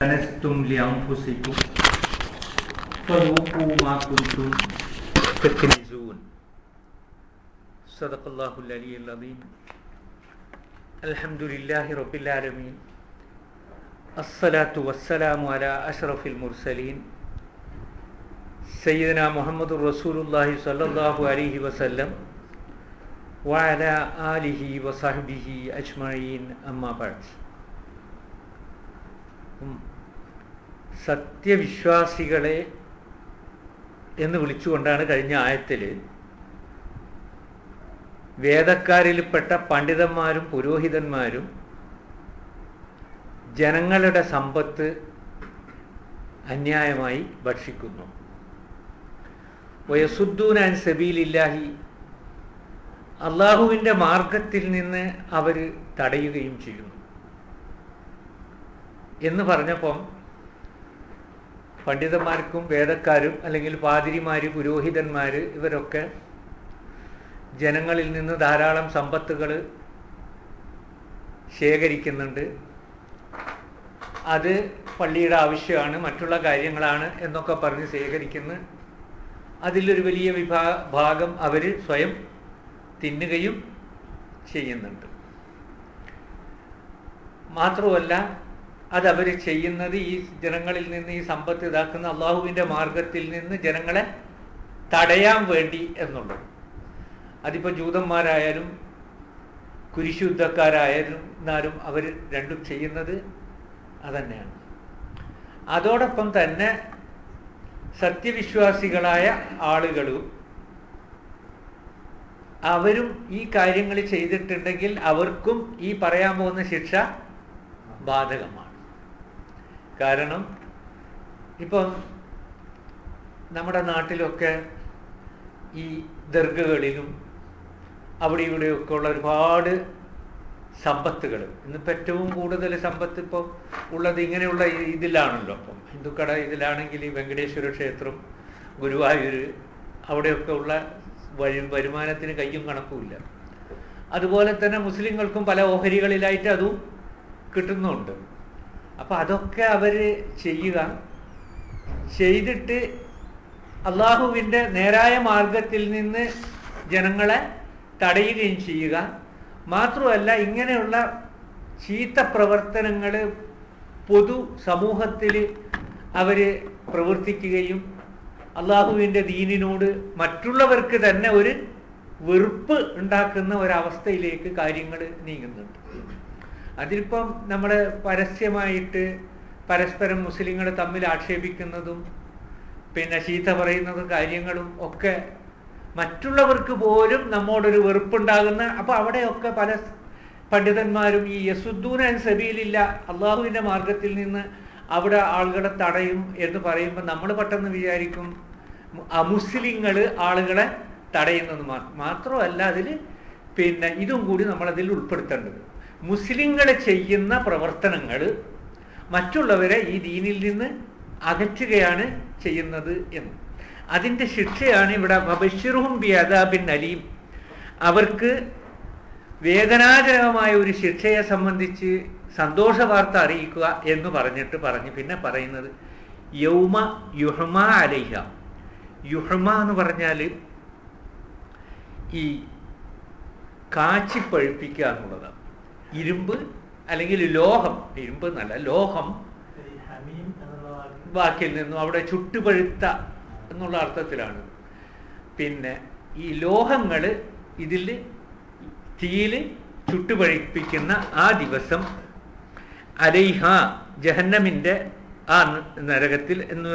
أنستم لأنفسكم فذوقوا ما كنتم تكنزون صدق الله العلي العظيم الحمد لله رب العالمين الصلاة والسلام على أشرف المرسلين سيدنا محمد رسول الله صلى الله عليه وسلم وعلى آله وصحبه أجمعين أما بعد ഉം. സത്യവിശ്വാസികളെ എന്ന് വിളിച്ചുകൊണ്ടാണ് കഴിഞ്ഞ ആയത്തിൽ വേദക്കാരിൽപ്പെട്ട പണ്ഡിതന്മാരും പുരോഹിതന്മാരും ജനങ്ങളുടെ സമ്പത്ത് അന്യായമായി ഭക്ഷിക്കുന്നു വയസുദ്ദൂനാൻ സബീലില്ലാഹി അള്ളാഹുവിൻ്റെ മാർഗത്തിൽ നിന്ന് അവർ തടയുകയും ചെയ്യുന്നു എന്ന് പറഞ്ഞപ്പം പണ്ഡിതന്മാർക്കും വേദക്കാരും അല്ലെങ്കിൽ പാതിരിമാര് പുരോഹിതന്മാർ ഇവരൊക്കെ ജനങ്ങളിൽ നിന്ന് ധാരാളം സമ്പത്തുകൾ ശേഖരിക്കുന്നുണ്ട് അത് പള്ളിയുടെ ആവശ്യമാണ് മറ്റുള്ള കാര്യങ്ങളാണ് എന്നൊക്കെ പറഞ്ഞ് ശേഖരിക്കുന്നു അതിലൊരു വലിയ വിഭാ ഭാഗം അവർ സ്വയം തിന്നുകയും ചെയ്യുന്നുണ്ട് മാത്രമല്ല അതവർ ചെയ്യുന്നത് ഈ ജനങ്ങളിൽ നിന്ന് ഈ സമ്പത്ത് ഇതാക്കുന്ന അള്ളാഹുവിൻ്റെ മാർഗത്തിൽ നിന്ന് ജനങ്ങളെ തടയാൻ വേണ്ടി എന്നുള്ളത് അതിപ്പോൾ ജൂതന്മാരായാലും കുരിശുദ്ധക്കാരായാലും എന്നാലും അവർ രണ്ടും ചെയ്യുന്നത് അതന്നെയാണ് അതോടൊപ്പം തന്നെ സത്യവിശ്വാസികളായ ആളുകളും അവരും ഈ കാര്യങ്ങൾ ചെയ്തിട്ടുണ്ടെങ്കിൽ അവർക്കും ഈ പറയാൻ പോകുന്ന ശിക്ഷ ബാധകമാണ് കാരണം ഇപ്പം നമ്മുടെ നാട്ടിലൊക്കെ ഈ ദർഗകളിലും അവിടെ ഇവിടെയൊക്കെ ഉള്ള ഒരുപാട് സമ്പത്തുകൾ ഇന്നിപ്പോൾ ഏറ്റവും കൂടുതൽ സമ്പത്ത് ഇപ്പോൾ ഉള്ളത് ഇങ്ങനെയുള്ള ഇതിലാണല്ലോ അപ്പം ഹിന്ദുക്കട ഇതിലാണെങ്കിൽ ഈ വെങ്കടേശ്വര ക്ഷേത്രം ഗുരുവായൂർ അവിടെയൊക്കെ ഉള്ള വഴി വരുമാനത്തിന് കയ്യും കണക്കുമില്ല അതുപോലെ തന്നെ മുസ്ലിങ്ങൾക്കും പല ഓഹരികളിലായിട്ട് അതും കിട്ടുന്നുണ്ട് അപ്പം അതൊക്കെ അവർ ചെയ്യുക ചെയ്തിട്ട് അള്ളാഹുവിൻ്റെ നേരായ മാർഗത്തിൽ നിന്ന് ജനങ്ങളെ തടയുകയും ചെയ്യുക മാത്രമല്ല ഇങ്ങനെയുള്ള ചീത്ത പ്രവർത്തനങ്ങൾ പൊതു സമൂഹത്തിൽ അവർ പ്രവർത്തിക്കുകയും അള്ളാഹുവിൻ്റെ ദീനിനോട് മറ്റുള്ളവർക്ക് തന്നെ ഒരു വെറുപ്പ് ഉണ്ടാക്കുന്ന ഒരവസ്ഥയിലേക്ക് കാര്യങ്ങൾ നീങ്ങുന്നുണ്ട് അതിലിപ്പം നമ്മൾ പരസ്യമായിട്ട് പരസ്പരം മുസ്ലിങ്ങൾ തമ്മിൽ ആക്ഷേപിക്കുന്നതും പിന്നെ ചീത്ത പറയുന്നതും കാര്യങ്ങളും ഒക്കെ മറ്റുള്ളവർക്ക് പോലും നമ്മോടൊരു വെറുപ്പുണ്ടാകുന്ന അപ്പോൾ അവിടെയൊക്കെ പല പണ്ഡിതന്മാരും ഈ യസുദ്ദൂനൻ സബീലില്ല അള്ളാഹുവിൻ്റെ മാർഗത്തിൽ നിന്ന് അവിടെ ആളുകളെ തടയും എന്ന് പറയുമ്പോൾ നമ്മൾ പെട്ടെന്ന് വിചാരിക്കും അമുസ്ലിങ്ങൾ ആളുകളെ തടയുന്നത് മാത്രമല്ല അതിൽ പിന്നെ ഇതും കൂടി നമ്മളതിൽ ഉൾപ്പെടുത്തേണ്ടത് മുസ്ലിങ്ങൾ ചെയ്യുന്ന പ്രവർത്തനങ്ങൾ മറ്റുള്ളവരെ ഈ ദീനിൽ നിന്ന് അകറ്റുകയാണ് ചെയ്യുന്നത് എന്ന് അതിൻ്റെ ശിക്ഷയാണ് ഇവിടെ ബഷീറുഹും ബി അദാബിൻ അലീം അവർക്ക് വേദനാജനകമായ ഒരു ശിക്ഷയെ സംബന്ധിച്ച് സന്തോഷ വാർത്ത അറിയിക്കുക എന്ന് പറഞ്ഞിട്ട് പറഞ്ഞ് പിന്നെ പറയുന്നത് യൗമ യുഹ്മ അലൈഹ യുഹ്മ എന്ന് പറഞ്ഞാൽ ഈ കാച്ചി പഴുപ്പിക്കുക എന്നുള്ളതാണ് ഇരുമ്പ് അല്ലെങ്കിൽ ലോഹം ഇരുമ്പ് എന്നല്ല ലോഹം വാക്കിൽ നിന്നും അവിടെ ചുട്ടുപഴുത്ത എന്നുള്ള അർത്ഥത്തിലാണ് പിന്നെ ഈ ലോഹങ്ങൾ ഇതിൽ തീയിൽ ചുട്ടുപഴിപ്പിക്കുന്ന ആ ദിവസം അലൈഹ ജഹന്നമിൻ്റെ ആ നരകത്തിൽ എന്ന്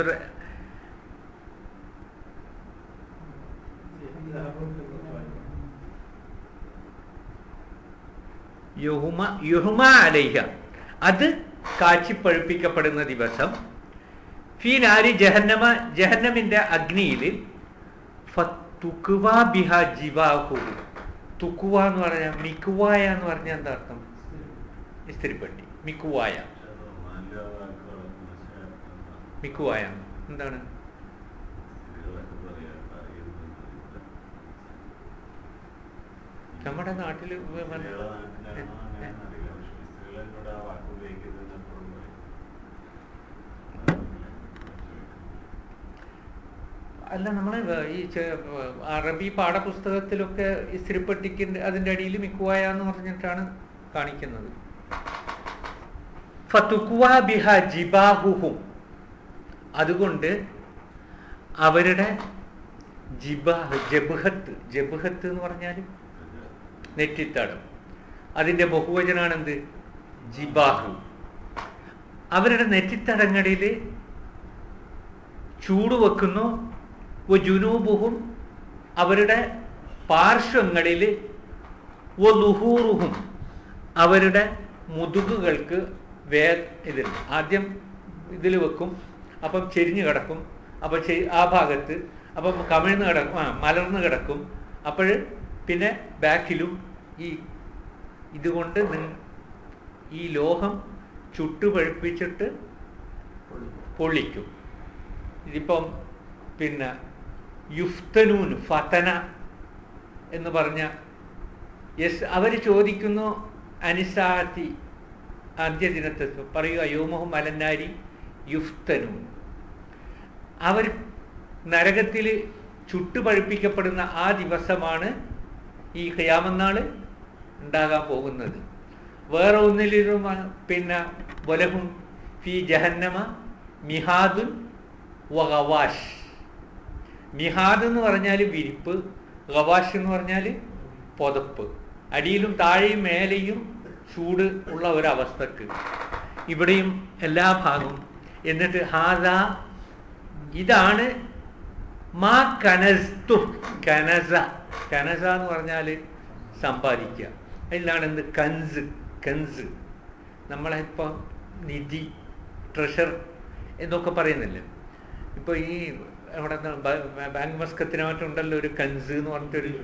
യുഹുമ യുഹുമ അലൈഹ അത് കാച്ചിപ്പഴുപ്പിക്കപ്പെടുന്ന ദിവസം ഫീനാരി ജഹന്നമ ജഹന്നമിന്റെ അഗ്നിയിൽ ബിഹ ജിവാഹു തുക്കുവ എന്ന് പറഞ്ഞാൽ മിക്കുവായ എന്ന് പറഞ്ഞാൽ എന്താ അർത്ഥം ഇസ്തിരിപ്പെട്ടി മിക്കുവായ മിക്കുവായ എന്താണ് നമ്മുടെ നാട്ടിൽ അല്ല നമ്മൾ ഈ ചെ- അറബി പാഠപുസ്തകത്തിലൊക്കെ ഇസ്തിരിപ്പെട്ടിക്കിന്റെ അതിന്റെ അടിയിൽ മിക്കുവായ എന്ന് പറഞ്ഞിട്ടാണ് കാണിക്കുന്നത് ഫതുക്വ ബിഹ ജിബാഹുഹും അതുകൊണ്ട് അവരുടെ ജിബാഹ് ജബുഹത്ത് ജബുഹത്ത് എന്ന് പറഞ്ഞാൽ നെറ്റിത്തടം അതിന്റെ ബഹുവചനാണ് എന്ത് ജിബാഹു അവരുടെ നെറ്റിത്തടങ്ങളിൽ ചൂട് വെക്കുന്നു ജുനൂബുഹും അവരുടെ പാർശ്വങ്ങളിൽ ലുഹൂറുഹും അവരുടെ മുതുകുകൾക്ക് വേ ഇതിൽ ആദ്യം ഇതിൽ വെക്കും അപ്പം ചെരിഞ്ഞു കിടക്കും അപ്പം ചെ- ആ ഭാഗത്ത് അപ്പം കമിഴ്ന്ന് കിടക്കും ആ മലർന്ന് കിടക്കും അപ്പോൾ പിന്നെ ബാക്കിലും ഈ ഇതുകൊണ്ട് നി- ഈ ലോഹം ചുട്ടുപഴുപ്പിച്ചിട്ട് പൊള്ളിക്കും ഇതിപ്പം പിന്നെ യുഫ്തനൂൻ ഫതന എന്ന് പറഞ്ഞ യെസ് അവർ ചോദിക്കുന്നു അനിസാത്തി അന്ത്യദിനത്തെ പറയുക യോമഹും അലന്നാരി യുഫ്തനൂൻ അവർ നരകത്തിൽ ചുട്ടുപഴുപ്പിക്കപ്പെടുന്ന ആ ദിവസമാണ് ഈ ഖിയാമന്നാള് ഉണ്ടാകാൻ പോകുന്നത് വേറെ ഒന്നിലും പിന്നെ വലഹും ഫി ജഹന്നമ മിഹാദുൻ വവാഷ് മിഹാദ് എന്ന് പറഞ്ഞാൽ വിരിപ്പ് ഗവാഷ് എന്ന് പറഞ്ഞാൽ പുതപ്പ് അടിയിലും താഴെയും മേലെയും ചൂട് ഉള്ള ഒരവസ്ഥക്ക് ഇവിടെയും എല്ലാ ഭാഗവും എന്നിട്ട് ഹാദ ഇതാണ് മാ കനസ്തു കനസ കനസ എന്ന് പറഞ്ഞാൽ സമ്പാദിക്കുക അതിലാണ് എന്ത് കൻസ് കൻസ് നമ്മളെ ഇപ്പം നിധി ട്രഷർ എന്നൊക്കെ പറയുന്നില്ലേ ഇപ്പൊ ഈ അവിടെ ബാങ്ക് മസ്കത്തിനായിട്ടുണ്ടല്ലോ ഒരു കൻസ് എന്ന് പറഞ്ഞിട്ടൊരു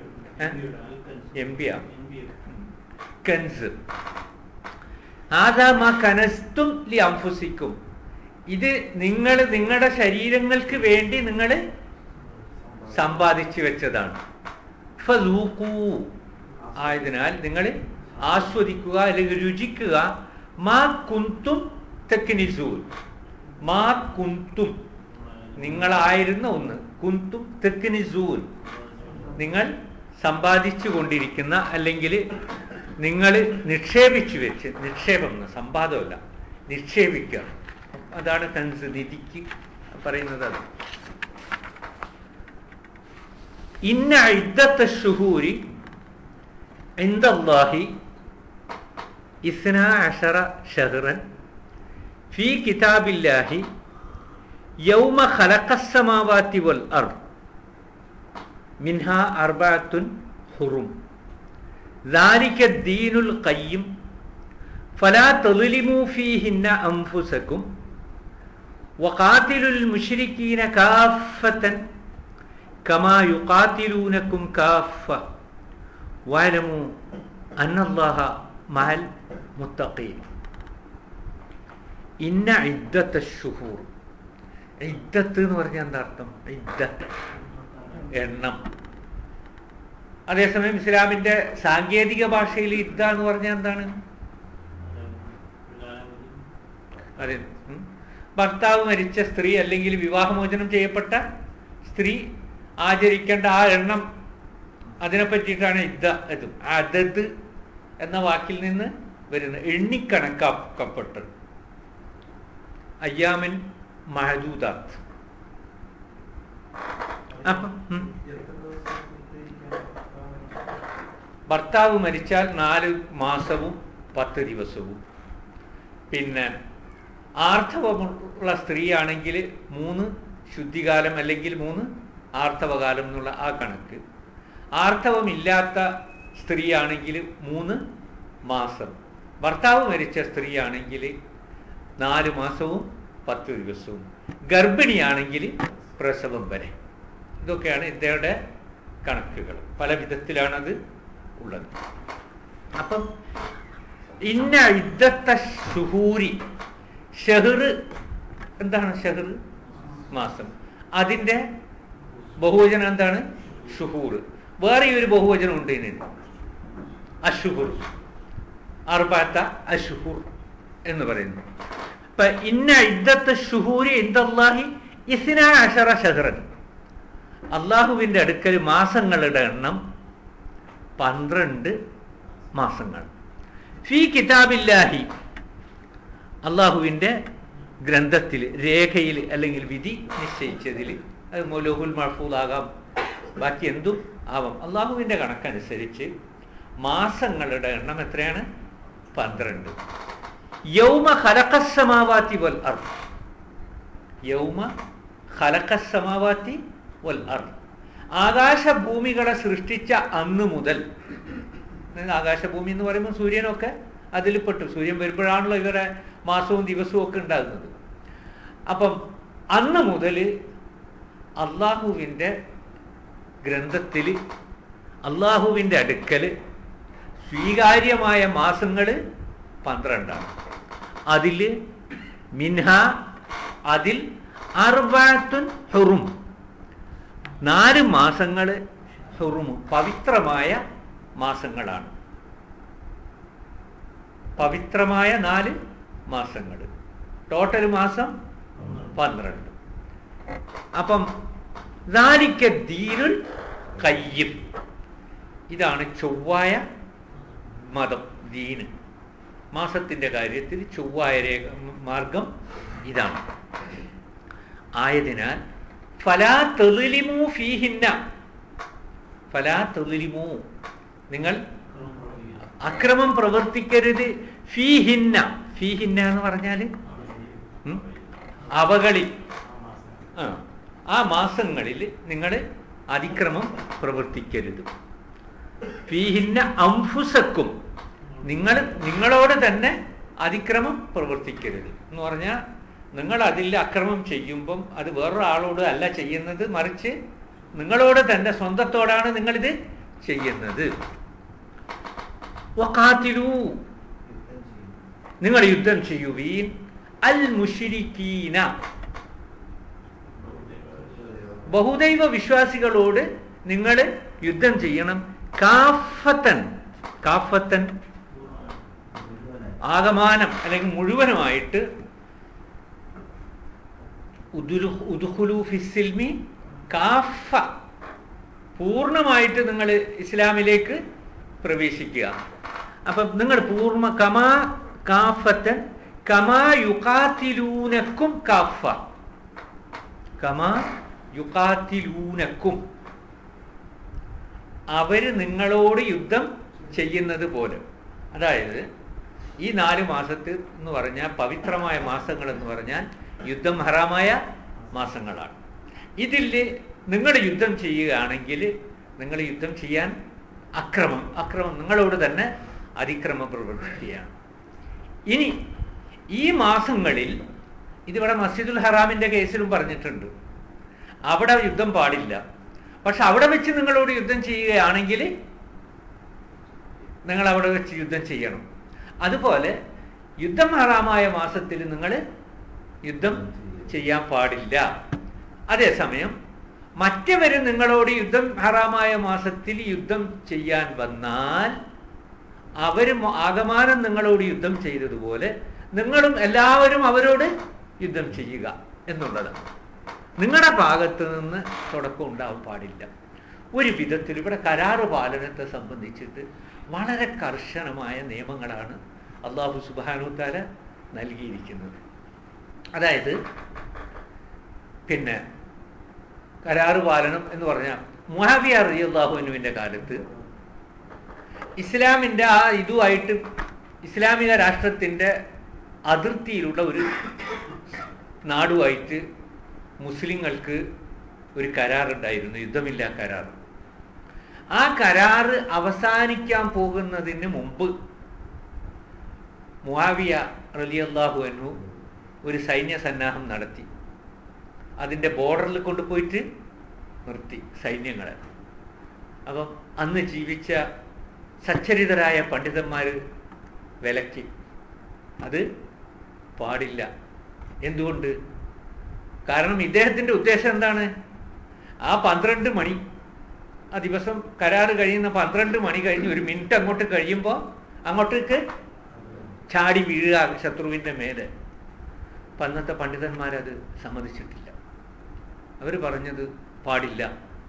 എം പി ആ കൻസ് ആദാ മാ കനസ്തും ലി അംഫുസിക്കും ഇത് നിങ്ങൾ നിങ്ങളുടെ ശരീരങ്ങൾക്ക് വേണ്ടി നിങ്ങൾ സമ്പാദിച്ചു വെച്ചതാണ് ഫലൂക്കൂ ആയതിനാൽ നിങ്ങൾ ആസ്വദിക്കുക അല്ലെങ്കിൽ രുചിക്കുക മാ കുന്തും തെക്കിനിസൂൽ മാ കുന്തും നിങ്ങളായിരുന്ന ഒന്ന് കുന്തും തെക്കിനിസൂൽ നിങ്ങൾ സമ്പാദിച്ചു കൊണ്ടിരിക്കുന്ന അല്ലെങ്കിൽ നിങ്ങൾ നിക്ഷേപിച്ചു വെച്ച് നിക്ഷേപം എന്ന് സമ്പാദമല്ല നിക്ഷേപിക്കുക അതാണ് കൻസ് നിധിക്ക് പറയുന്നത് അത് ഇന്ന ഇദ്ദത്ത ഷുഹൂരി عند الله اثنا عشر شهرا في كتاب الله يوم خلق السماوات والأرض منها أربعة حرم ذلك الدين القيم فلا تظلموا فيهن أنفسكم وقاتلوا المشركين كافة كما يقاتلونكم كافة واعلموا أن الله مع المتقين إن عدة الشهور ഇദ്ദത്ത് എന്ന് പറഞ്ഞാൽ എന്താ അർത്ഥം ഇദ്ദത്ത് എണ്ണം അതേസമയം ഇസ്ലാമിന്റെ സാങ്കേതിക ഭാഷയിൽ ഇദ്ദ എന്ന് പറഞ്ഞാൽ എന്താണ് അതെ ഉം. ഭർത്താവ് മരിച്ച സ്ത്രീ അല്ലെങ്കിൽ വിവാഹമോചനം ചെയ്യപ്പെട്ട സ്ത്രീ ആചരിക്കേണ്ട ആ എണ്ണം അതിനെ പറ്റിയിട്ടാണ് ഇദ്ദ ഇത് അതത് എന്ന വാക്കിൽ നിന്ന് വരുന്നത് എണ്ണിക്കണക്കാക്കപ്പെട്ടത് അയ്യാമിൻ മഹദൂദാത്ത് അപ്പം ഉം. ഭർത്താവ് മരിച്ചാൽ നാല് മാസവും പത്ത് ദിവസവും പിന്നെ ആർത്തവമുള്ള സ്ത്രീയാണെങ്കിൽ മൂന്ന് ശുദ്ധികാലം അല്ലെങ്കിൽ മൂന്ന് ആർത്തവകാലം എന്നുള്ള ആ കണക്ക് ആർത്തവമില്ലാത്ത സ്ത്രീയാണെങ്കിൽ മൂന്ന് മാസം ഭർത്താവ് മരിച്ച സ്ത്രീയാണെങ്കിൽ നാല് മാസവും പത്ത് ദിവസവും ഗർഭിണിയാണെങ്കിൽ പ്രസവം വരെ ഇതൊക്കെയാണ് ഇദ്ദേഹയുടെ കണക്കുകൾ പല വിധത്തിലാണത് ഉള്ളത് അപ്പം ഇന്ന ഇദ്ദത്ത ഷുഹൂരി ഷെഹർ എന്താണ് ഷെഹർ മാസം അതിൻ്റെ ബഹുവചനം എന്താണ് ഷുഹൂർ വേറെ ഒരു ബഹുവചനം ഉണ്ട് ഇതിന് അഷുഹുർ അർബാത്ത അഷുഹുർ എന്ന് പറയുന്നു ഇപ്പൊ ഇന്ന ഇദ്ദത്ത് ഷുഹൂരി ഇന്ദല്ലാഹി ഇസ്ന അഷറ ഷഹറൻ അള്ളാഹുവിൻ്റെ അടുക്കൽ മാസങ്ങളുടെ എണ്ണം പന്ത്രണ്ട് മാസങ്ങൾ ഫി കിതാബില്ലാഹി അള്ളാഹുവിൻ്റെ ഗ്രന്ഥത്തിൽ രേഖയിൽ അല്ലെങ്കിൽ വിധി നിശ്ചയിച്ചതിൽ അത് മൊലോഹുൽ മഹഫൂദാകാം ബാക്കി എന്തും ആവാം അള്ളാഹുവിൻ്റെ കണക്കനുസരിച്ച് മാസങ്ങളുടെ എണ്ണം എത്രയാണ് പന്ത്രണ്ട് യൗമ ഖലഖസ്സമാവാത്തി വൽ അർദ് യൗമ ഖലഖസ്സമാവാത്തി വൽ അർദ് ആകാശഭൂമികളെ സൃഷ്ടിച്ച അന്ന് മുതൽ ആകാശഭൂമി എന്ന് പറയുമ്പോൾ സൂര്യനൊക്കെ അതിൽ പെട്ടു സൂര്യൻ വരുമ്പോഴാണല്ലോ ഇവരെ മാസവും ദിവസവും ഒക്കെ ഉണ്ടാകുന്നത് അപ്പം അന്ന് മുതൽ അള്ളാഹുവിൻ്റെ ഗ്രന്ഥത്തിൽ അള്ളാഹുവിൻ്റെ അടുക്കൽ സ്വീകാര്യമായ മാസങ്ങൾ പന്ത്രണ്ടാണ് അതിൽ മിൻഹ അതിൽ അർബാത്തുൻ ഹുറും നാല് മാസങ്ങൾ ഹുറും പവിത്രമായ മാസങ്ങളാണ് പവിത്രമായ നാല് മാസങ്ങൾ ടോട്ടൽ മാസം പന്ത്രണ്ട് അപ്പം ദാലിക്ക ദീനുൽ കയ്യും ഇതാണ് ചൊവ്വായ മതം ദീന് മാസത്തിന്റെ കാര്യത്തിൽ ചൊവ്വായ രേഖ മാർഗം ഇതാണ് ആയതിനാൽ ഫലാ തെളിലിമു ഫീഹിന്ന ഫലാ തെളിലിമു നിങ്ങൾ അക്രമം പ്രവർത്തിക്കരുത് ഫീഹിന്ന ഫീഹിന്ന എന്ന് പറഞ്ഞാൽ അവകളിൽ ആ ആ മാസങ്ങളിൽ നിങ്ങൾ അതിക്രമം പ്രവർത്തിക്കരുത് ഫീഹിന്ന അംഫുസക്കും നിങ്ങൾ നിങ്ങളോട് തന്നെ അതിക്രമം പ്രവർത്തിക്കരുത് എന്ന് പറഞ്ഞാൽ നിങ്ങൾ അതിൽ അക്രമം ചെയ്യുമ്പം അത് വേറൊരാളോട് അല്ല ചെയ്യുന്നത് മറിച്ച് നിങ്ങളോട് തന്നെ സ്വന്തത്തോടാണ് നിങ്ങളിത് ചെയ്യുന്നത് വഖാത്തിലൂ നിങ്ങൾ യുദ്ധം ചെയ്യുവീൻ അൽ മുഷിരിക്കീന ബഹുദൈവ വിശ്വാസികളോട് നിങ്ങൾ യുദ്ധം ചെയ്യണം കാഫത്തൻ കാഫത്തൻ ആകമാനം അല്ലെങ്കിൽ മുഴുവനുമായിട്ട് ഉദുഖുലു ഫിസിൽമി കാഫ പൂർണ്ണമായിട്ട് നിങ്ങൾ ഇസ്ലാമിലേക്ക് പ്രവേശിക്കുക അപ്പം നിങ്ങൾ പൂർണ്ണ കമാ കാഫത്തൻ കമാ യുക്കാത്തിലൂനക്കും കാഫ കമാ യുക്കാത്തിലൂനക്കും അവര് നിങ്ങളോട് യുദ്ധം ചെയ്യുന്നത് പോലെ അതായത് ഈ നാല് മാസത്ത് എന്ന് പറഞ്ഞാൽ പവിത്രമായ മാസങ്ങൾ എന്ന് പറഞ്ഞാൽ യുദ്ധം ഹറാമായ മാസങ്ങളാണ് ഇതിൽ നിങ്ങൾ യുദ്ധം ചെയ്യുകയാണെങ്കിൽ നിങ്ങൾ യുദ്ധം ചെയ്യാൻ അക്രമം അക്രമം നിങ്ങളോട് തന്നെ അതിക്രമം പ്രവർത്തിക്കുകയാണ് ഇനി ഈ മാസങ്ങളിൽ ഇതിവിടെ മസ്ജിദുൽ ഹറാമിന്റെ കേസിലും പറഞ്ഞിട്ടുണ്ട് അവിടെ യുദ്ധം പാടില്ല പക്ഷെ അവിടെ വെച്ച് നിങ്ങളോട് യുദ്ധം ചെയ്യുകയാണെങ്കിൽ നിങ്ങൾ അവിടെ വെച്ച് യുദ്ധം ചെയ്യണം അതുപോലെ യുദ്ധം ഹറാമായ മാസത്തിൽ നിങ്ങൾ യുദ്ധം ചെയ്യാൻ പാടില്ല അതേസമയം മറ്റവര് നിങ്ങളോട് യുദ്ധം ഹറാമായ മാസത്തിൽ യുദ്ധം ചെയ്യാൻ വന്നാൽ അവര് ആകമാനം നിങ്ങളോട് യുദ്ധം ചെയ്തതുപോലെ നിങ്ങളും എല്ലാവരും അവരോട് യുദ്ധം ചെയ്യുക എന്നുള്ളതാണ് നിങ്ങളുടെ ഭാഗത്ത് നിന്ന് തുടക്കം ഉണ്ടാവാൻ പാടില്ല ഒരു വിധത്തിൽ ഇവിടെ കരാറ് പാലനത്തെ സംബന്ധിച്ചിട്ട് വളരെ കർശനമായ നിയമങ്ങളാണ് അള്ളാഹു സുബാനുത്താല നൽകിയിരിക്കുന്നത് അതായത് പിന്നെ കരാറ് പാലനം എന്ന് പറഞ്ഞാൽ മുഹാബിയ റതി അള്ളാഹുവിനുവിൻ്റെ കാലത്ത് ഇസ്ലാമിൻ്റെ ആ ഇതുമായിട്ട് ഇസ്ലാമിക രാഷ്ട്രത്തിൻ്റെ അതിർത്തിയിലുള്ള ഒരു നാടുമായിട്ട് മുസ്ലിങ്ങൾക്ക് ഒരു കരാറുണ്ടായിരുന്നു യുദ്ധമില്ല കരാർ ആ കരാറ് അവസാനിക്കാൻ പോകുന്നതിന് മുമ്പ് മുഹാവിയ റലിയല്ലാഹു അൻഹു ഒരു സൈന്യ സന്നാഹം നടത്തി അതിൻ്റെ ബോർഡറിൽ കൊണ്ടുപോയിട്ട് നിർത്തി സൈന്യങ്ങളെ അപ്പം അന്ന് ജീവിച്ച സച്ചരിതരായ പണ്ഡിതന്മാർ വിലക്കി അത് പാടില്ല എന്തുകൊണ്ട് കാരണം ഇദ്ദേഹത്തിൻ്റെ ഉദ്ദേശം എന്താണ് ആ പന്ത്രണ്ട് മണി ആ ദിവസം കരാറ് കഴിയുന്ന പന്ത്രണ്ട് മണി കഴിഞ്ഞ് ഒരു മിനിറ്റ് അങ്ങോട്ട് കഴിയുമ്പോൾ അങ്ങോട്ടേക്ക് ചാടി വീഴുക ശത്രുവിൻ്റെ മേലെ അപ്പം അന്നത്തെ പണ്ഡിതന്മാരത് സമ്മതിച്ചിട്ടില്ല അവർ പറഞ്ഞത് പാടില്ല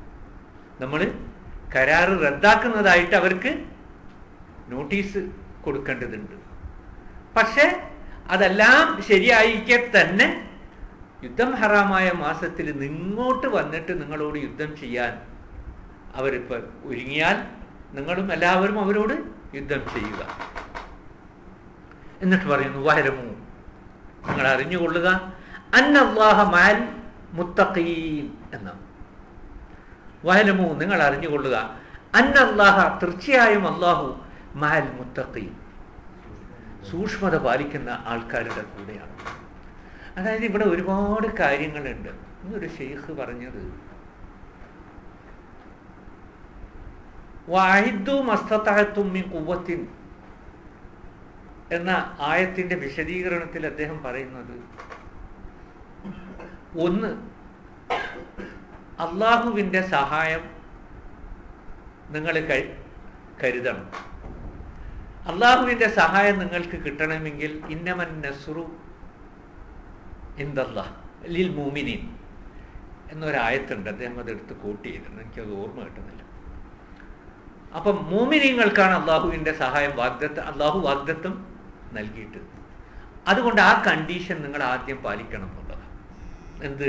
നമ്മൾ കരാറ് റദ്ദാക്കുന്നതായിട്ട് അവർക്ക് നോട്ടീസ് കൊടുക്കേണ്ടതുണ്ട് പക്ഷെ അതെല്ലാം ശരിയായിരിക്കെ തന്നെ യുദ്ധം ഹറാമായ മാസത്തിൽ നിങ്ങോട്ട് വന്നിട്ട് നിങ്ങളോട് യുദ്ധം ചെയ്യാൻ അവരിപ്പോൾ ഒരുങ്ങിയാൽ നിങ്ങളും എല്ലാവരും അവരോട് യുദ്ധം ചെയ്യുക എന്നിട്ട് പറയുന്നു വഹരമു നിങ്ങൾ അറിഞ്ഞുകൊള്ളുക അന്നല്ലാഹ മാൽ മുത്തഖീൻ എന്നാണ് വഹലമു നിങ്ങൾ അറിഞ്ഞുകൊള്ളുക അന്നല്ലാഹ തീർച്ചയായും അള്ളാഹു മാൽ മുത്തഖീൻ സൂക്ഷ്മത പാലിക്കുന്ന ആൾക്കാരുടെ കൂടെയാണ് അതായത് ഇവിടെ ഒരുപാട് കാര്യങ്ങളുണ്ട് ഇന്നൊരു ഷെയ്ഖ് പറഞ്ഞത് വാഹിദു മസ്തത്താഴത്തുമ്മി കുവത്തിൻ എന്ന ആയത്തിന്റെ വിശദീകരണത്തിൽ അദ്ദേഹം പറയുന്നത് ഒന്ന് അള്ളാഹുവിൻ്റെ സഹായം നിങ്ങൾ കരുതണം അള്ളാഹുവിൻ്റെ സഹായം നിങ്ങൾക്ക് കിട്ടണമെങ്കിൽ ഇന്നമൻ നസ്രു ഇന്ദല്ലാ ലിൽ മൂമിനീൻ എന്നൊരായത്തുണ്ട് അദ്ദേഹം അതെടുത്ത് കോട്ട് ചെയ്തിട്ടുണ്ട് എനിക്കത് ഓർമ്മ കിട്ടുന്നില്ല അപ്പം മൂമിനീങ്ങൾക്കാണ് അള്ളാഹുവിൻ്റെ സഹായം വാഗ്ദത്ത് അള്ളാഹു വാഗ്ദത്വം നൽകിയിട്ട് അതുകൊണ്ട് ആ കണ്ടീഷൻ നിങ്ങൾ ആദ്യം പാലിക്കണം എന്നുള്ളത് എന്ത്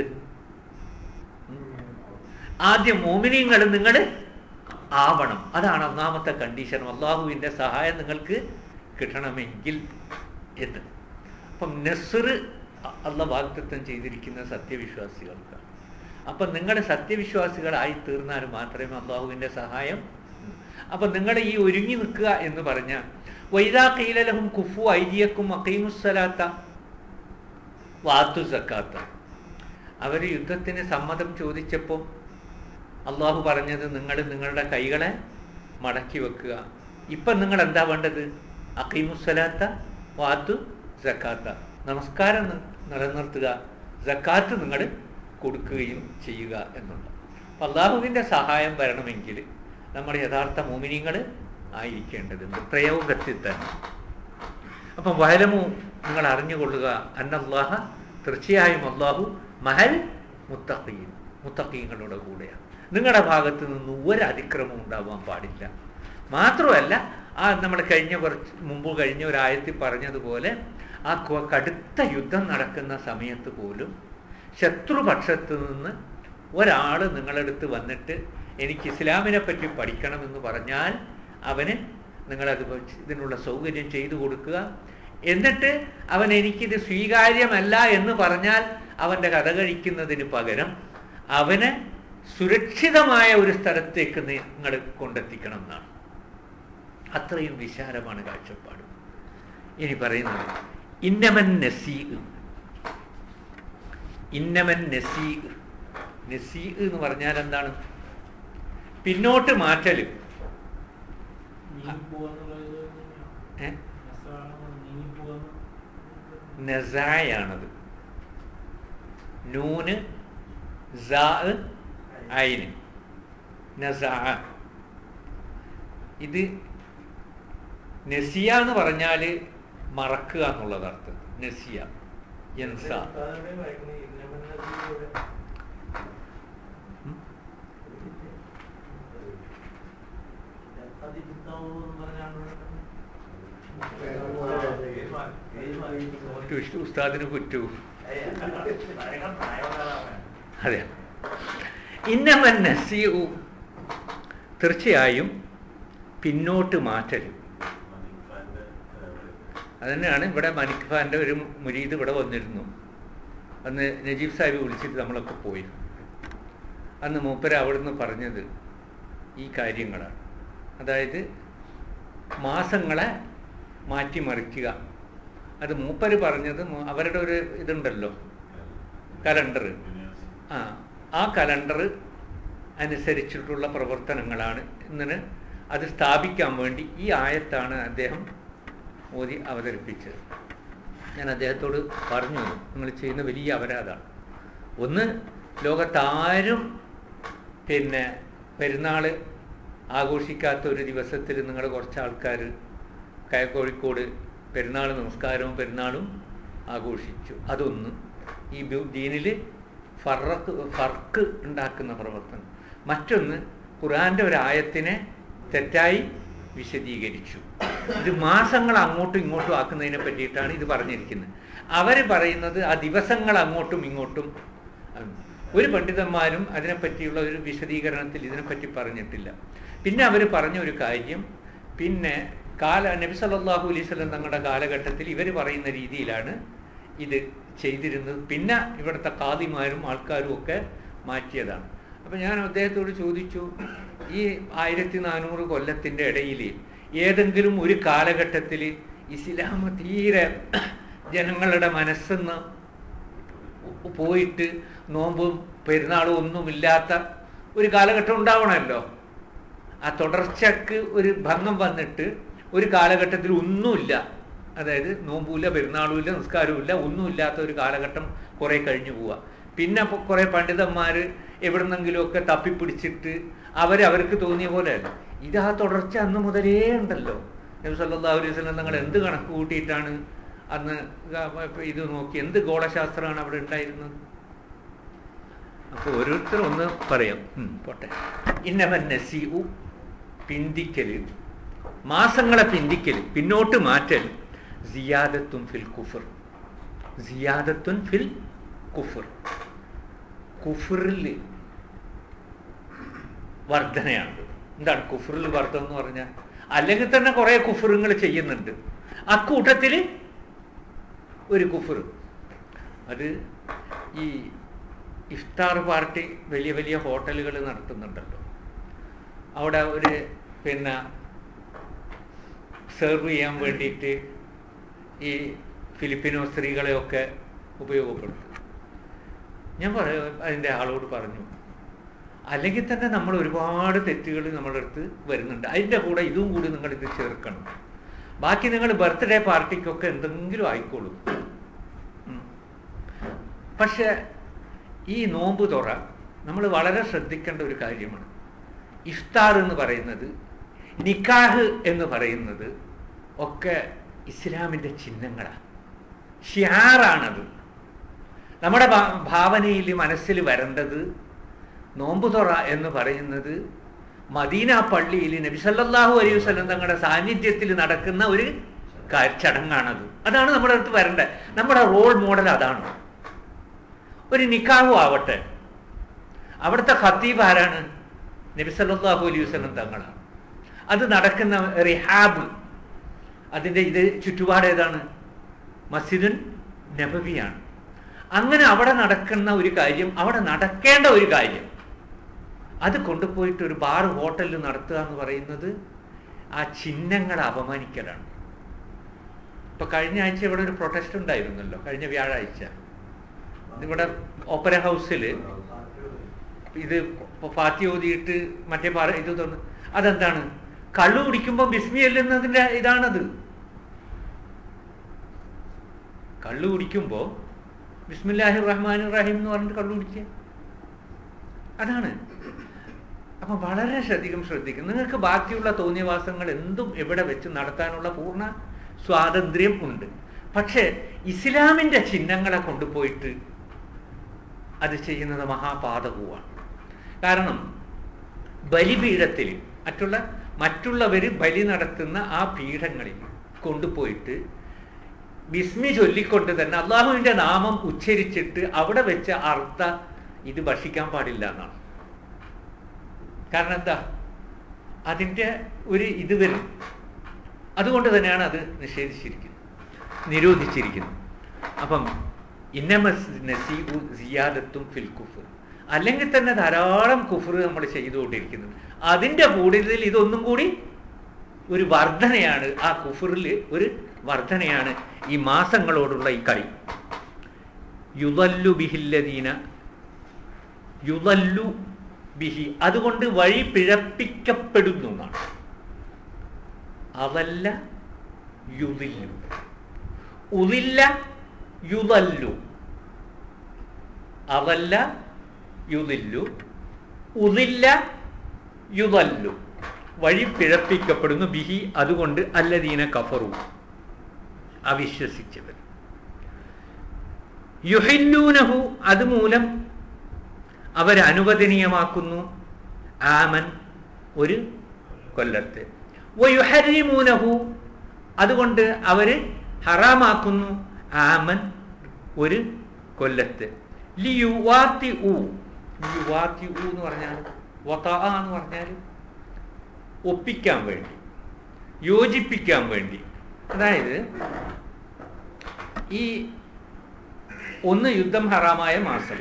ആദ്യം മോമിനിയങ്ങൾ നിങ്ങൾ ആവണം അതാണ് ഒന്നാമത്തെ കണ്ടീഷൻ അള്ളാഹുവിൻ്റെ സഹായം നിങ്ങൾക്ക് കിട്ടണമെങ്കിൽ എന്ന് അപ്പം നെസർ അള്ള വാഗ്ദത്വം ചെയ്തിരിക്കുന്ന സത്യവിശ്വാസികൾക്കാണ് അപ്പം നിങ്ങൾ സത്യവിശ്വാസികളായി തീർന്നാൽ മാത്രമേ അള്ളാഹുവിൻ്റെ സഹായം അപ്പം നിങ്ങൾ ഈ ഒരുങ്ങി നിൽക്കുക എന്ന് പറഞ്ഞാൽ വൈദാ കീലലഹും കുഫു ഐദിയക്കും അക്കീമുസ്സലാത്ത വാത്തു സക്കാത്ത അവർ യുദ്ധത്തിന് സമ്മതം ചോദിച്ചപ്പോൾ അള്ളാഹു പറഞ്ഞത് നിങ്ങൾ നിങ്ങളുടെ കൈകളെ മടക്കി വെക്കുക ഇപ്പം നിങ്ങൾ എന്താ വേണ്ടത് അക്കീമുസ്സലാത്ത വാത്തു സക്കാത്ത നമസ്കാരം നിലനിർത്തുക സക്കാത്ത് നിങ്ങൾ കൊടുക്കുകയും ചെയ്യുക എന്നുണ്ട് അപ്പം അള്ളാഹുവിൻ്റെ സഹായം വരണമെങ്കിൽ നമ്മൾ യഥാർത്ഥ മോമിനിങ്ങൾ ആയിരിക്കേണ്ടതുണ്ട് പ്രയോഗത്തിൽ തന്നെ അപ്പം വയലമു നിങ്ങൾ അറിഞ്ഞുകൊള്ളുക അന്നല്ലാഹ തീർച്ചയായും അള്ളാഹു മഹൽ മുത്തഖീൻ മുത്തഖീങ്ങളുടെ കൂടെയാണ് നിങ്ങളുടെ ഭാഗത്ത് നിന്ന് ഒരു അതിക്രമം ഉണ്ടാവാൻ പാടില്ല മാത്രമല്ല ആ നമ്മൾ കഴിഞ്ഞ കുറച്ച് മുമ്പ് കഴിഞ്ഞ ഒരായത്തിൽ പറഞ്ഞതുപോലെ ആ കടുത്ത യുദ്ധം നടക്കുന്ന സമയത്ത് പോലും ശത്രുപക്ഷത്ത് നിന്ന് ഒരാൾ നിങ്ങളടുത്ത് വന്നിട്ട് എനിക്ക് ഇസ്ലാമിനെ പറ്റി പഠിക്കണമെന്ന് പറഞ്ഞാൽ അവന് നിങ്ങളത് ഇതിനുള്ള സൗകര്യം ചെയ്തു കൊടുക്കുക എന്നിട്ട് അവൻ എനിക്കിത് സ്വീകാര്യമല്ല എന്ന് പറഞ്ഞാൽ അവൻ്റെ കഥ കഴിക്കുന്നതിന് പകരം അവനെ സുരക്ഷിതമായ ഒരു സ്ഥലത്തേക്ക് നിങ്ങൾ കൊണ്ടെത്തിക്കണം എന്നാണ് അത്രയും വിശാലമാണ് കാഴ്ചപ്പാട് ഇനി പറയുന്നത് ഇന്നമൻ നസീ ഇന്നമൻ നസീ നസീ എന്ന് പറഞ്ഞാൽ എന്താണ് പിന്നോട്ട് മാറ്റല് നസായാണത് നൂന് ഐന് നസാ ഇത് നസിയ എന്ന് പറഞ്ഞാൽ മറക്കുക എന്നുള്ളത് അർത്ഥം നസിയ യൻസ ഉസ്താദിന് കുറ്റു അതെ ഇന്നമൻ നസിയു തീർച്ചയായും പിന്നോട്ട് മാറ്റൽ അതുതന്നെയാണ് ഇവിടെ മനിക് ഖാൻ്റെ ഒരു മുരീദ് ഇവിടെ വന്നിരുന്നു അന്ന് നജീബ് സാഹിബ് വിളിച്ചിട്ട് നമ്മളൊക്കെ പോയി അന്ന് മൂപ്പര അവിടുന്ന് പറഞ്ഞത് ഈ കാര്യങ്ങളാണ് അതായത് മാസങ്ങളെ മാറ്റിമറിക്കുക അത് മൂപ്പര് പറഞ്ഞത് അവരുടെ ഒരു ഇതുണ്ടല്ലോ കലണ്ടർ ആ ആ കലണ്ടർ അനുസരിച്ചിട്ടുള്ള പ്രവർത്തനങ്ങളാണ് ഇന്നിന് അത് സ്ഥാപിക്കാൻ വേണ്ടി ഈ ആയത്താണ് അദ്ദേഹം മോദി അവതരിപ്പിച്ചത് ഞാൻ അദ്ദേഹത്തോട് പറഞ്ഞു നിങ്ങൾ ചെയ്യുന്ന വലിയ അപരാധമാണ് ഒന്ന് ലോകത്താരും പിന്നെ പെരുന്നാൾ ആഘോഷിക്കാത്ത ഒരു ദിവസത്തിൽ നിങ്ങൾ കുറച്ച് ആൾക്കാർ കോഴിക്കോട് പെരുന്നാൾ നമസ്കാരവും പെരുന്നാളും ആഘോഷിച്ചു അതൊന്ന് ഈ ദീനിൽ ഫറക്ക് ഫർക്ക് ഉണ്ടാക്കുന്ന പ്രവർത്തനം മറ്റൊന്ന് ഖുർആന്റെ ഒരു ആയത്തിനെ തെറ്റായി വിശദീകരിച്ചു ഇത് മാസങ്ങൾ അങ്ങോട്ടും ഇങ്ങോട്ടും ആക്കുന്നതിനെ പറ്റിയിട്ടാണ് ഇത് പറഞ്ഞിരിക്കുന്നത് അവർ പറയുന്നത് ആ ദിവസങ്ങൾ അങ്ങോട്ടും ഇങ്ങോട്ടും ആണ്. ഒരു പണ്ഡിതന്മാരും അതിനെപ്പറ്റിയുള്ള ഒരു വിശദീകരണത്തിൽ ഇതിനെപ്പറ്റി പറഞ്ഞിട്ടില്ല പിന്നെ അവർ പറഞ്ഞ ഒരു കാര്യം പിന്നെ കാല നബി സല്ലല്ലാഹു അലൈഹി വസല്ലം തങ്ങളുടെ കാലഘട്ടത്തിൽ ഇവർ പറയുന്ന രീതിയിലാണ് ഇത് ചെയ്തിരുന്നത് പിന്നെ ഇവിടുത്തെ കാതിമാരും ആൾക്കാരും ഒക്കെ മാറ്റിയതാണ് അപ്പം ഞാൻ അദ്ദേഹത്തോട് ചോദിച്ചു ഈ ആയിരത്തി നാനൂറ് കൊല്ലത്തിൻ്റെ ഇടയിൽ ഏതെങ്കിലും ഒരു കാലഘട്ടത്തിൽ ഇസ്ലാം തീരെ ജനങ്ങളുടെ മനസ്സെന്ന് പോയിട്ട് നോമ്പും പെരുന്നാളും ഒന്നുമില്ലാത്ത ഒരു കാലഘട്ടം ഉണ്ടാവണമല്ലോ ആ തുടർച്ചക്ക് ഒരു ഭംഗം വന്നിട്ട് ഒരു കാലഘട്ടത്തിൽ ഒന്നുമില്ല അതായത് നോമ്പുമില്ല പെരുന്നാളുമില്ല നിസ്കാരവുമില്ല ഒന്നുമില്ലാത്ത ഒരു കാലഘട്ടം കുറെ കഴിഞ്ഞു പോവുക പിന്നെ ഇപ്പൊ കുറെ പണ്ഡിതന്മാർ എവിടുന്നെങ്കിലുമൊക്കെ തപ്പിപ്പിടിച്ചിട്ട് അവരവർക്ക് തോന്നിയ പോലെയല്ല ഇത് ആ തുടർച്ച അന്ന് മുതലേ ഉണ്ടല്ലോ നബി സല്ലല്ലാഹു അലൈഹി വസല്ലം തങ്ങൾ എന്ത് കണക്ക് കൂട്ടിയിട്ടാണ് അന്ന് ഇത് നോക്കി എന്ത് ഗോളശാസ്ത്രമാണ് അവിടെ ഉണ്ടായിരുന്നത് അപ്പൊ ഓരോരുത്തർ ഒന്ന് പറയാം ഉം, പോട്ടെ ഇന്നവൻ നസീഉ പിന്തിക്കല് മാസങ്ങളെ പിന്തിക്കല് പിന്നോട്ട് മാറ്റൽ സിയാദത്തുൻ ഫിൽ കുഫർ സിയാദത്തുൻ ഫിൽ കുഫർ കുഫറിൽ വർധനയാണ് എന്താണ് കുഫറിൽ വർധന എന്ന് പറഞ്ഞാൽ അല്ലെങ്കിൽ തന്നെ കുറെ കുഫറുകൾ ചെയ്യുന്നുണ്ട് അക്കൂട്ടത്തിൽ ഒരു കുഫർ അത് ഈ ഇഫ്താർ പാർട്ടി വലിയ വലിയ ഹോട്ടലുകൾ നടത്തുന്നുണ്ടല്ലോ അവിടെ ഒരു പിന്നെ സെർവ് ചെയ്യാൻ വേണ്ടിയിട്ട് ഈ ഫിലിപ്പിനോ സ്ത്രീകളെയൊക്കെ ഉപയോഗപ്പെടുത്തും ഞാൻ പറ അതിൻ്റെ ആളോട് പറഞ്ഞു അല്ലെങ്കിൽ തന്നെ നമ്മൾ ഒരുപാട് തെറ്റുകൾ നമ്മുടെ അടുത്ത് വരുന്നുണ്ട് അതിൻ്റെ കൂടെ ഇതും കൂടി നിങ്ങൾ ഇത് ചേർക്കണം ബാക്കി നിങ്ങൾ ബർത്ത്ഡേ പാർട്ടിക്കൊക്കെ എന്തെങ്കിലും ആയിക്കോളും ഉം. പക്ഷെ ഈ നോമ്പ് തുറ നമ്മൾ വളരെ ശ്രദ്ധിക്കേണ്ട ഒരു കാര്യമാണ് ഇഫ്താർ എന്ന് പറയുന്നത് നിക്കാഹ് എന്ന് പറയുന്നത് ഒക്കെ ഇസ്ലാമിൻ്റെ ചിഹ്നങ്ങളാണ് ഷിയാറാണത് നമ്മുടെ ഭാ- ഭാവനയിൽ മനസ്സിൽ വരേണ്ടത് നോമ്പ് തുറ എന്ന് പറയുന്നത് മദീന പള്ളിയിൽ നബിസല്ലാഹു അലൈഹി വസല്ലം തങ്ങളുടെ സാന്നിധ്യത്തിൽ നടക്കുന്ന ഒരു കാ- ചടങ്ങാണത് അതാണ് നമ്മുടെ അടുത്ത് വരേണ്ടത് നമ്മുടെ റോൾ മോഡൽ അതാണ് ഒരു നിക്കാഹും ആവട്ടെ അവിടുത്തെ ഖത്തീബ് ആരാണ് നബിസല്ലാഹു അലൈഹി വസല്ലം തങ്ങളാണ് അത് നടക്കുന്ന റിഹാബ് അതിൻ്റെ ഇത് ചുറ്റുപാട് ഏതാണ് മസ്ജിദുൻ നബവിയാണ് അങ്ങനെ അവിടെ നടക്കുന്ന ഒരു കാര്യം അവിടെ നടക്കേണ്ട ഒരു കാര്യം അത് കൊണ്ടുപോയിട്ട് ഒരു ബാർ ഹോട്ടലിൽ നടത്തുക എന്ന് പറയുന്നത് ആ ചിഹ്നങ്ങളെ അപമാനിക്കലാണ് ഇപ്പൊ കഴിഞ്ഞ ആഴ്ച ഇവിടെ ഒരു പ്രൊട്ടസ്റ്റ് ഉണ്ടായിരുന്നല്ലോ കഴിഞ്ഞ വ്യാഴാഴ്ച ഇവിടെ ഓപ്പറ ഹൗസിൽ ഇത് പാത്തി ഓതിയിട്ട് മറ്റേ പാറ ഇത് തോന്നു അതെന്താണ് കള്ളു കുടിക്കുമ്പോൾ ബിസ്മി എല്ലുന്നതിന്റെ ഇതാണത് കള്ളു കുടിക്കുമ്പോൾ ബിസ്മില്ലാഹി റഹ്മാൻ റഹീം എന്ന് പറഞ്ഞിട്ട് കള്ളു കുടിക്കുക അതാണ് അപ്പൊ വളരെ അധികം ശ്രദ്ധിക്കും നിങ്ങൾക്ക് ബാക്കിയുള്ള തോന്നിയവാസങ്ങൾ എന്തും എവിടെ വെച്ച് നടത്താനുള്ള പൂർണ്ണ സ്വാതന്ത്ര്യം ഉണ്ട് പക്ഷേ ഇസ്ലാമിന്റെ ചിഹ്നങ്ങളെ കൊണ്ടുപോയിട്ട് അത് ചെയ്യുന്നത് മഹാപാതകവുമാണ് കാരണം ബലിപീഠത്തിൽ മറ്റുള്ള മറ്റുള്ളവർ ബലി നടത്തുന്ന ആ പീഠങ്ങളിൽ കൊണ്ടുപോയിട്ട് ബിസ്മി ചൊല്ലിക്കൊണ്ട് തന്നെ അള്ളാഹുവിന്റെ നാമം ഉച്ചരിച്ചിട്ട് അവിടെ വെച്ച അർത്ഥ ഇത് ഭക്ഷിക്കാൻ പാടില്ല എന്നാണ് കാരണം എന്താ അതിൻ്റെ ഒരു ഇത് വരും അതുകൊണ്ട് തന്നെയാണ് അത് നിഷേധിച്ചിരിക്കുന്നത് നിരോധിച്ചിരിക്കുന്നത് അപ്പം ഇന്നമസ് നസീബു സിയാദത്തും ഫിൽ കുഫർ അല്ലെങ്കിൽ തന്നെ ധാരാളം കുഫർ നമ്മൾ ചെയ്തുകൊണ്ടിരിക്കുന്നത് അതിൻ്റെ കൂടുതൽ ഇതൊന്നും കൂടി ഒരു വർധനയാണ് ആ കുഫറിൽ ഒരു വർധനയാണ് ഈ മാസങ്ങളോടുള്ള ഈ കളി യുദല്ലു ബിഹില്ലദീന യുദല്ലു ബിഹി അതുകൊണ്ട് വഴി പിഴപ്പിക്കപ്പെടുന്നു എന്നാണ് അതല്ല യുദില്ലു ഉദില്ല യുദല്ലു അതല്ല യുദില്ലു ഉദില്ല യുദല്ലു വഴി പിഴപ്പിക്കപ്പെടുന്നു ബിഹി അതുകൊണ്ട് അല്ലദീന കഫറു അവിശ്വസിച്ചവർ യുഹില്ലൂനഹു അതുമൂലം അവരനുവദനീയമാക്കുന്നു ആമൻ ഒരു കൊല്ലത്ത് വയുഹരിമൂനഹു അതുകൊണ്ട് അവര് ഹറാമാക്കുന്നു ആമൻ ഒരു കൊല്ലത്ത് ലിയുവാത്തി ഊ ലിയുവാത്തി ഊ എന്ന് പറഞ്ഞാൽ വതാ എന്ന് പറഞ്ഞാൽ ഒപ്പിക്കാൻ വേണ്ടി യോജിപ്പിക്കാൻ വേണ്ടി അതായത് ഈ ഒന്ന് യുദ്ധം ഹറാമായ മാസം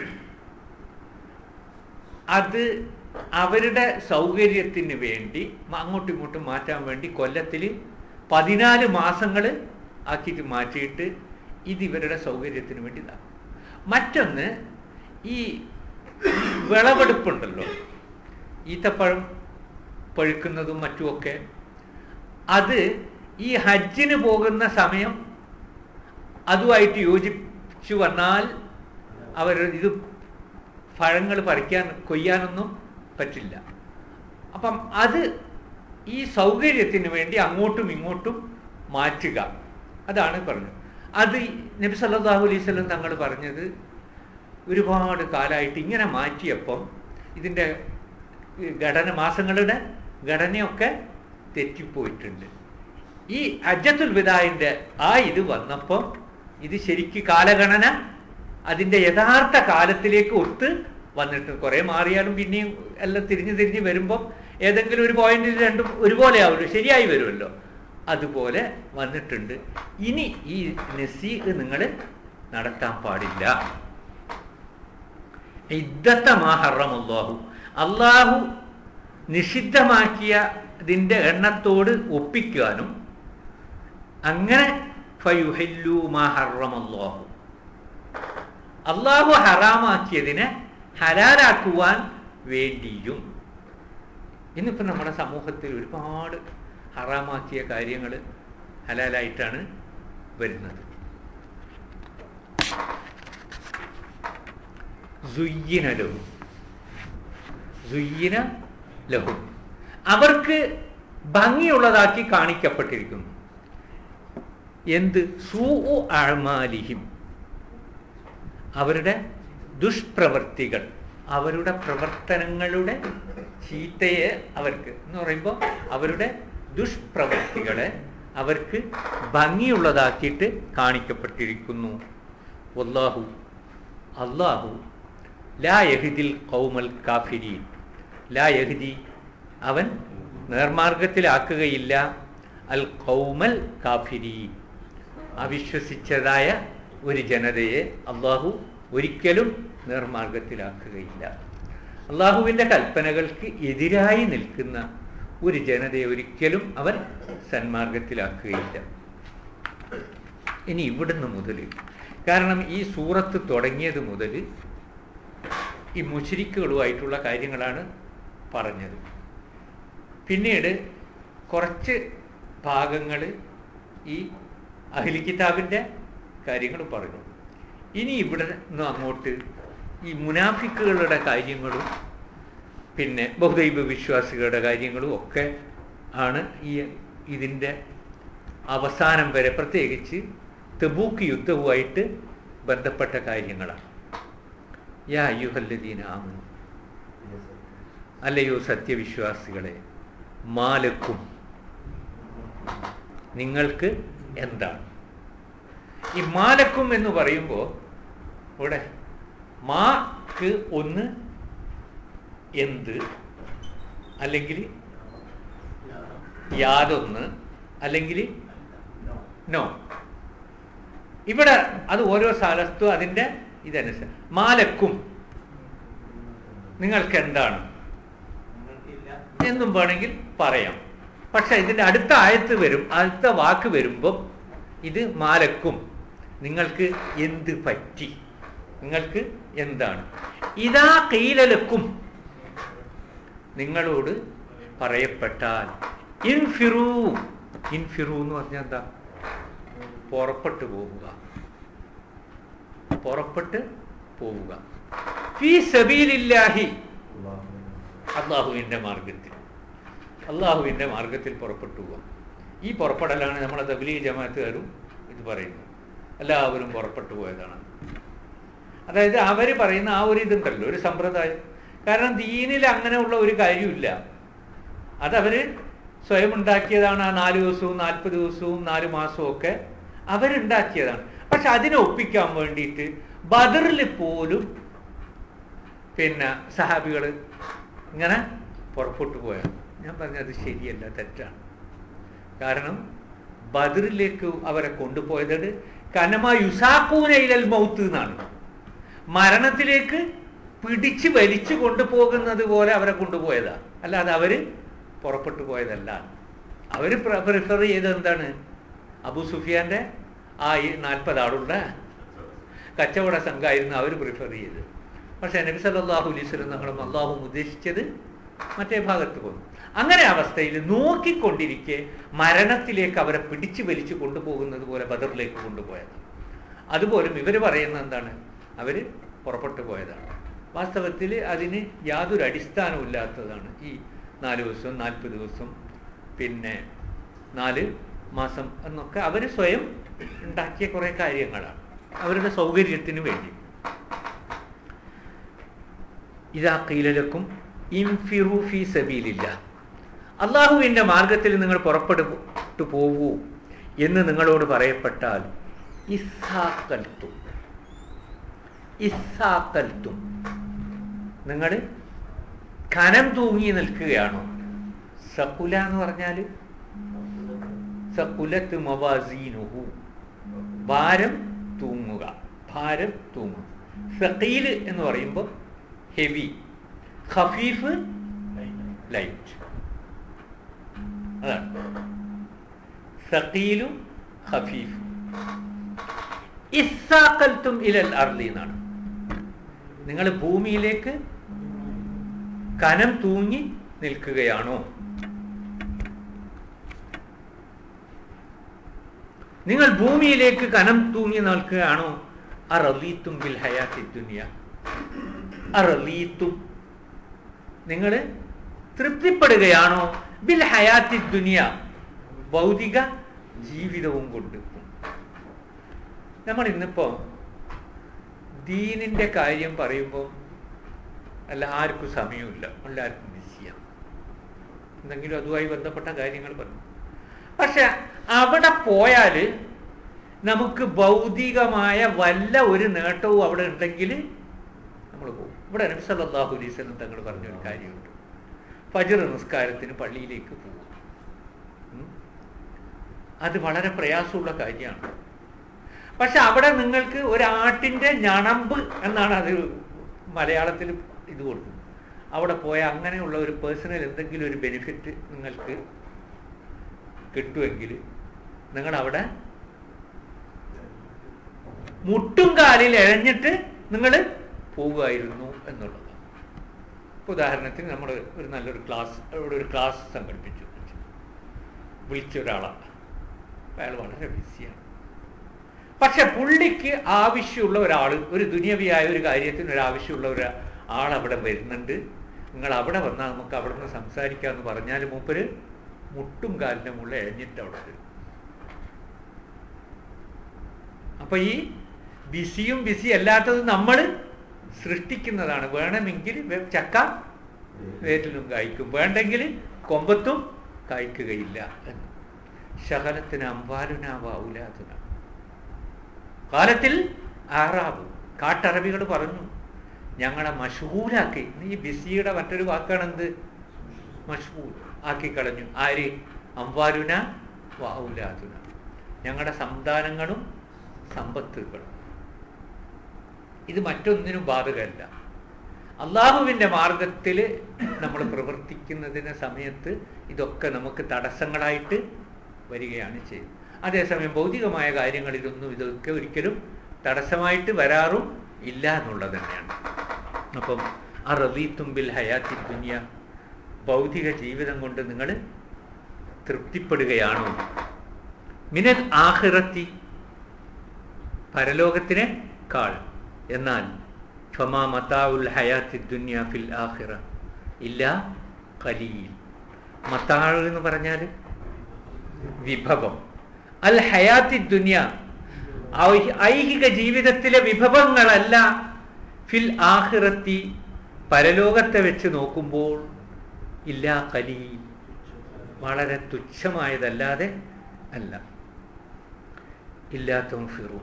അത് അവരുടെ സൗകര്യത്തിന് വേണ്ടി അങ്ങോട്ടും ഇങ്ങോട്ടും മാറ്റാൻ വേണ്ടി കൊല്ലത്തിൽ പതിനാല് മാസങ്ങൾ ആക്കിയിട്ട് മാറ്റിയിട്ട് ഇത് ഇവരുടെ സൗകര്യത്തിന് വേണ്ടി ഇതാക്കും മറ്റൊന്ന് ഈ വിളവെടുപ്പുണ്ടല്ലോ ഈത്തപ്പഴം പഴുക്കുന്നതും മറ്റുമൊക്കെ അത് ഈ ഹജ്ജിന് പോകുന്ന സമയം അതുമായിട്ട് യോജിച്ചു വന്നാൽ അവർ ഇത് പഴങ്ങൾ പറിക്കാൻ കൊയ്യാനൊന്നും പറ്റില്ല അപ്പം അത് ഈ സൗകര്യത്തിന് വേണ്ടി അങ്ങോട്ടും ഇങ്ങോട്ടും മാറ്റുക അതാണ് പറഞ്ഞത് അത് നബി സല്ലല്ലാഹു അലൈഹി വസല്ലം തങ്ങൾ പറഞ്ഞത് ഒരുപാട് കാലമായിട്ട് ഇങ്ങനെ മാറ്റിയപ്പം ഇതിൻ്റെ ഘടന മാസങ്ങളുടെ ഘടനയൊക്കെ തെറ്റിപ്പോയിട്ടുണ്ട് ഈ അജത്തുൽ വിദായിൻ്റെ ആ ഇത് വന്നപ്പോൾ ഇത് ശരിക്ക് കാലഗണന അതിൻ്റെ യഥാർത്ഥ കാലത്തിലേക്ക് ഒത്ത് വന്നിട്ട് കുറേ മാറിയാലും പിന്നെയും എല്ലാം തിരിഞ്ഞ് തിരിഞ്ഞ് വരുമ്പോൾ ഏതെങ്കിലും ഒരു പോയിന്റിൽ രണ്ടും ഒരുപോലെ ആവുമല്ലോ ശരിയായി വരുമല്ലോ അതുപോലെ വന്നിട്ടുണ്ട് ഇനി ഈ നസീഹ് നിങ്ങൾ നടത്താൻ പാടില്ല ഇദ്ദത്ത മാഹറം അള്ളാഹു അള്ളാഹു നിഷിദ്ധമാക്കിയതിൻ്റെ എണ്ണത്തോട് ഒപ്പിക്കാനും അങ്ങനെ ഫയുഹല്ലു മാഹറം അള്ളാഹു അള്ളാഹു ഹറാമാക്കിയതിനെ ഹലാലാക്കുവാൻ വേണ്ടിയും ഇന്നിപ്പോൾ നമ്മുടെ സമൂഹത്തിൽ ഒരുപാട് ഹറാമാക്കിയ കാര്യങ്ങൾ ഹലാലായിട്ടാണ് വരുന്നത് സുയ്യിന ലഹു സുയ്യിന ലഹു അവർക്ക് ഭംഗിയുള്ളതാക്കി കാണിക്കപ്പെട്ടിരിക്കുന്നു എന്ത് സൂ അഴമാലിഹിം അവരുടെ ദുഷ്പ്രവർത്തികൾ അവരുടെ പ്രവർത്തനങ്ങളുടെ ചീത്തയെ അവർക്ക് എന്ന് പറയുമ്പോൾ അവരുടെ ദുഷ്പ്രവർത്തികളെ അവർക്ക് ഭംഗിയുള്ളതാക്കിയിട്ട് കാണിക്കപ്പെട്ടിരിക്കുന്നു വല്ലാഹു അള്ളാഹു ലാ യഹിദിൽ കൗമൽ കാഫിരീൻ ലാ യഹിദി അവൻ നേർമാർഗത്തിലാക്കുകയില്ല അൽ കൗമൽ കാഫിരീൻ അവിശ്വസിച്ചതായ ഒരു ജനതയെ അള്ളാഹു ഒരിക്കലും നേർമാർഗത്തിലാക്കുകയില്ല അള്ളാഹുവിൻ്റെ കൽപ്പനകൾക്ക് എതിരായി നിൽക്കുന്ന ഒരു ജനതയെ ഒരിക്കലും അവൻ സന്മാർഗത്തിലാക്കുകയില്ല ഇനി ഇവിടുന്ന് മുതൽ കാരണം ഈ സൂറത്ത് തുടങ്ങിയത് മുതൽ ഈ മുശരിക്കുകളുമായിട്ടുള്ള കാര്യങ്ങളാണ് പറഞ്ഞത് പിന്നീട് കുറച്ച് ഭാഗങ്ങൾ ഈ അഹ്ലി കിതാബിൻ്റെ കാര്യങ്ങൾ പറഞ്ഞു ഇനി ഇവിടെ നിന്ന് അങ്ങോട്ട് ഈ മുനാഫിക്കുകളുടെ കാര്യങ്ങളും പിന്നെ ബഹുദൈവ വിശ്വാസികളുടെ കാര്യങ്ങളും ഒക്കെ ആണ് ഈ ഇതിൻ്റെ അവസാനം വരെ പ്രത്യേകിച്ച് തെബൂക്ക് യുദ്ധവുമായിട്ട് ബന്ധപ്പെട്ട കാര്യങ്ങളാണ് യാ അയ്യുഹല്ലദീന ആമനു അല്ലയോ സത്യവിശ്വാസികളെ മാലക്കും നിങ്ങൾക്ക് എന്താണ് ഈ മാലക്കും എന്ന് പറയുമ്പോൾ ഇവിടെ മാക്ക് ഒന്ന് എന്ത് അല്ലെങ്കിൽ യാതൊന്ന് അല്ലെങ്കിൽ നോ ഇവിടെ അത് ഓരോ സ്ഥലത്തും അതിൻ്റെ ഇതനുസരിച്ച് മാലക്കും നിങ്ങൾക്ക് എന്താണ് എന്നും വേണമെങ്കിൽ പറയാം പക്ഷെ ഇതിൻ്റെ അടുത്ത ആയത്ത് വരും അടുത്ത വാക്ക് വരുമ്പം ഇത് മാലക്കും നിങ്ങൾക്ക് എന്ത് പറ്റി നിങ്ങൾക്ക് എന്താണ് ഇതാ കീലലക്കും നിങ്ങളോട് പറയപ്പെട്ടാൽ ഇൻഫിറു ഇൻഫിറു എന്ന് പറഞ്ഞാൽ എന്താ പുറപ്പെട്ടു പോവുക പുറപ്പെട്ട് പോവുക ഫീ സബീലില്ലാഹി അള്ളാഹുവിൻ്റെ മാർഗത്തിൽ അള്ളാഹുവിൻ്റെ മാർഗത്തിൽ പുറപ്പെട്ടു പോവുക ഈ പുറപ്പെടലാണ് നമ്മളെ തബ്ലീ ജമാഅത്തുകാരും ഇത് പറയുന്നത് എല്ലാവരും പുറപ്പെട്ടു പോയതാണ് അതായത് അവർ പറയുന്ന ആ ഒരു ഇതുണ്ടല്ലോ ഒരു സമ്പ്രദായം കാരണം ദീനിൽ അങ്ങനെയുള്ള ഒരു കാര്യമില്ല അതവര് സ്വയം ഉണ്ടാക്കിയതാണ് ആ നാല് ദിവസവും നാൽപ്പത് ദിവസവും നാല് മാസവും ഒക്കെ അവരുണ്ടാക്കിയതാണ് പക്ഷെ അതിനെ ഒപ്പിക്കാൻ വേണ്ടിയിട്ട് ബദറിൽ പോലും പിന്നെ സഹാബികൾ ഇങ്ങനെ പുറപ്പെട്ടു പോയാണ് ഞാൻ പറഞ്ഞത് ശരിയല്ല തെറ്റാണ് കാരണം ബദറിലേക്ക് അവരെ കൊണ്ടുപോയത് കനമ യുസാക്കൂനയിലൽ മൗത്ത് എന്നാണ് മരണത്തിലേക്ക് പിടിച്ച് വലിച്ചു കൊണ്ടുപോകുന്നത് പോലെ അവരെ കൊണ്ടുപോയതാ അല്ലാതെ അവര് പുറപ്പെട്ടു പോയതല്ല അവര് പ്രിഫർ ചെയ്തത് എന്താണ് അബു സുഫിയാന്റെ ആ ഈ നാൽപ്പത് ആളുള്ള കച്ചവട സംഘമായിരുന്നു അവർ പ്രിഫർ ചെയ്തത് പക്ഷെ നബി സല്ലാഹു അലൈസ്വലം തങ്ങളും അള്ളാഹും ഉദ്ദേശിച്ചത് മറ്റേ ഭാഗത്ത് പോകുന്നു അങ്ങനെ അവസ്ഥയിൽ നോക്കിക്കൊണ്ടിരിക്കെ മരണത്തിലേക്ക് അവരെ പിടിച്ചു വലിച്ചു കൊണ്ടുപോകുന്നത് പോലെ ബദറിലേക്ക് കൊണ്ടുപോയത് അതുപോലും ഇവർ പറയുന്നത് എന്താണ് അവർ പുറപ്പെട്ടു പോയതാണ് വാസ്തവത്തിൽ അതിന് യാതൊരു അടിസ്ഥാനവും ഇല്ലാത്തതാണ് ഈ നാല് ദിവസം നാൽപ്പത് ദിവസം പിന്നെ നാല് മാസം എന്നൊക്കെ അവർ സ്വയം ഉണ്ടാക്കിയ കുറേ കാര്യങ്ങളാണ് അവരുടെ സൗകര്യത്തിന് വേണ്ടി ഇതാ കീലലക്കും ഇംഫിറു ഫി സബീലില്ല അള്ളാഹുവിൻ്റെ മാർഗത്തിൽ നിങ്ങൾ പുറപ്പെട്ടു പോകൂ എന്ന് നിങ്ങളോട് പറയപ്പെട്ടാൽ ഇസാക്കൽത്തും ഇസാക്കൽത്തും നിങ്ങൾ കനം തൂങ്ങി നിൽക്കുകയാണോ സക്കുല എന്ന് പറഞ്ഞാൽ സക്കുലത്ത് മവാസീനുഹു ഭാരം തൂങ്ങുക ഭാരം തൂങ്ങുക സക്കീല് എന്ന് പറയുമ്പോൾ ഹെവി ഖഫീഫ് ലൈറ്റ് അതാണ് സഖീലും ഖഫീഫും ഇസ്സാക്കൽത്തും ഇലൽ അർലി എന്നാണ് നിങ്ങൾ ഭൂമിയിലേക്ക് കനം തൂങ്ങി നിൽക്കുകയാണോ നിങ്ങൾ ഭൂമിയിലേക്ക് കനം തൂങ്ങി നിൽക്കുകയാണോ അറലീത്തും ബിൽ ഹയാത്തി ദുനിയ അറലീത്തും നിങ്ങൾ തൃപ്തിപ്പെടുകയാണോ ബിൽ ഹയാത്തി ദുനിയ ഭൗതിക ജീവിതവും കൊണ്ട് നമ്മൾ ഇന്നിപ്പോ ദീനിന്റെ കാര്യം പറയുമ്പോൾ അല്ല ആർക്കും സമയമില്ല എല്ലാവർക്കും ബിസിയാണ് എന്തെങ്കിലും അതുമായി ബന്ധപ്പെട്ട കാര്യങ്ങൾ പറഞ്ഞു പക്ഷെ അവിടെ പോയാൽ നമുക്ക് ഭൗതികമായ വല്ല ഒരു നേട്ടവും അവിടെ ഉണ്ടെങ്കിൽ നമ്മൾ പോകും ഇവിടെ നബ്സല്ലാഹു അലൈസ്ലം തങ്ങൾ പറഞ്ഞ ഒരു കാര്യമുണ്ട് ഫജർ നിസ്കാരത്തിന് പള്ളിയിലേക്ക് പോകും അത് വളരെ പ്രയാസമുള്ള കാര്യമാണ് പക്ഷെ അവിടെ നിങ്ങൾക്ക് ഒരാട്ടിൻ്റെ ഞണമ്പ് എന്നാണ് അത് മലയാളത്തിൽ ഇത് കൊടുക്കുന്നത് അവിടെ പോയ അങ്ങനെയുള്ള ഒരു പേഴ്സണൽ എന്തെങ്കിലും ഒരു ബെനിഫിറ്റ് നിങ്ങൾക്ക് കിട്ടുമെങ്കിൽ നിങ്ങൾ അവിടെ മുട്ടും കാലിൽ എഴഞ്ഞിട്ട് നിങ്ങൾ പോവുമായിരുന്നു എന്നുള്ളത് ഉദാഹരണത്തിന് നമ്മൾ ഒരു നല്ലൊരു ക്ലാസ് ഇവിടെ ഒരു ക്ലാസ് സംഘടിപ്പിച്ചു വിളിച്ച ഒരാളാണ് അയാൾ വളരെ ബിസിയാണ് പക്ഷെ പുള്ളിക്ക് ആവശ്യമുള്ള ഒരാൾ ഒരു ദുനിയവിയായ ഒരു കാര്യത്തിന് ഒരു ആവശ്യമുള്ള ഒരു ആൾ അവിടെ വരുന്നുണ്ട് നിങ്ങൾ അവിടെ വന്നാൽ നമുക്ക് അവിടെ നിന്ന് സംസാരിക്കാമെന്ന് പറഞ്ഞാൽ മൂപ്പര് മുട്ടും കാലിൻ്റെ മുകളിൽ എഴഞ്ഞിട്ട് അവിടെ വരും അപ്പൊ ഈ ബിസിയും ബിസി അല്ലാത്തത് നമ്മൾ സൃഷ്ടിക്കുന്നതാണ് വേണമെങ്കിൽ ചക്ക വേറ്റിലും കായ്ക്കും വേണ്ടെങ്കിൽ കൊമ്പത്തും കായ്ക്കുകയില്ല എന്ന് ശകലത്തിന് അമ്പാലുനാവൂലാതുന കാലത്തിൽ ആറാബ് കാട്ടറബികൾ പറഞ്ഞു ഞങ്ങളെ മഷൂലാക്കി ഈ ബിസിയുടെ മറ്റൊരു വാക്കാണ് എന്ത് മഷൂൽ ആക്കി കളഞ്ഞു ആര് അമ്പാലുന വാവുലാതുന ഞങ്ങളുടെ സന്താനങ്ങളും സമ്പത്തുകളും ഇത് മറ്റൊന്നിനും ബാധകമല്ല അള്ളാഹുവിൻ്റെ മാർഗത്തിൽ നമ്മൾ പ്രവർത്തിക്കുന്നതിന് സമയത്ത് ഇതൊക്കെ നമുക്ക് തടസ്സങ്ങളായിട്ട് വരികയാണ് ചെയ്യുന്നത് അതേസമയം ഭൗതികമായ കാര്യങ്ങളിലൊന്നും ഇതൊക്കെ ഒരിക്കലും തടസ്സമായിട്ട് വരാറും ഇല്ല എന്നുള്ളത് തന്നെയാണ് അപ്പം ആ റബീത്തുമ്പിൽ ഹയാത്തി ദുനിയ ഭൗതിക ജീവിതം കൊണ്ട് നിങ്ങൾ തൃപ്തിപ്പെടുകയാണോ മിനൽ ആഹിറത്തി പരലോകത്തിനെ കാൾ എന്നാൽ ഫമാ മത്താവുൽ ഹയാത്തി ദുന്യ ഫിൽ ആഹിറ ഇല്ല കലീൽ മത്താൾ എന്ന് പറഞ്ഞാൽ വിഭവം അൽ ഹയാത്തി ദുന്യ ഐഹിക ജീവിതത്തിലെ വിഭവങ്ങളല്ല ഫിൽ ആഹിറത്തി പരലോകത്തെ വെച്ച് നോക്കുമ്പോൾ ഇല്ല കലീൽ വളരെ തുച്ഛമായതല്ലാതെ അല്ല ഇല്ലാ തംഫിറു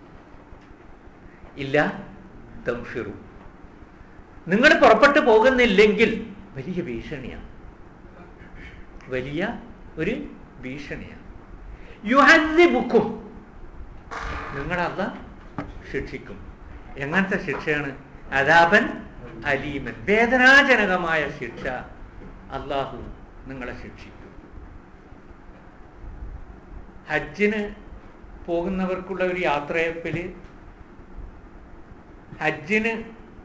ഇല്ല തംഫിറു നിങ്ങൾ പുറപ്പെട്ടു പോകുന്നില്ലെങ്കിൽ വലിയ ഭീഷണിയാണ് വലിയ ഒരു ഭീഷണിയാണ് യുഹന്നിബുക്കും നിങ്ങളല്ല ശിക്ഷിക്കും എങ്ങനത്തെ ശിക്ഷയാണ് അതാപൻ അലീമൻ വേദനാജനകമായ ശിക്ഷ അള്ളാഹു നിങ്ങളെ ശിക്ഷിക്കും ഹജ്ജിന് പോകുന്നവർക്കുള്ള ഒരു യാത്രയപ്പില് ഹജ്ജിന്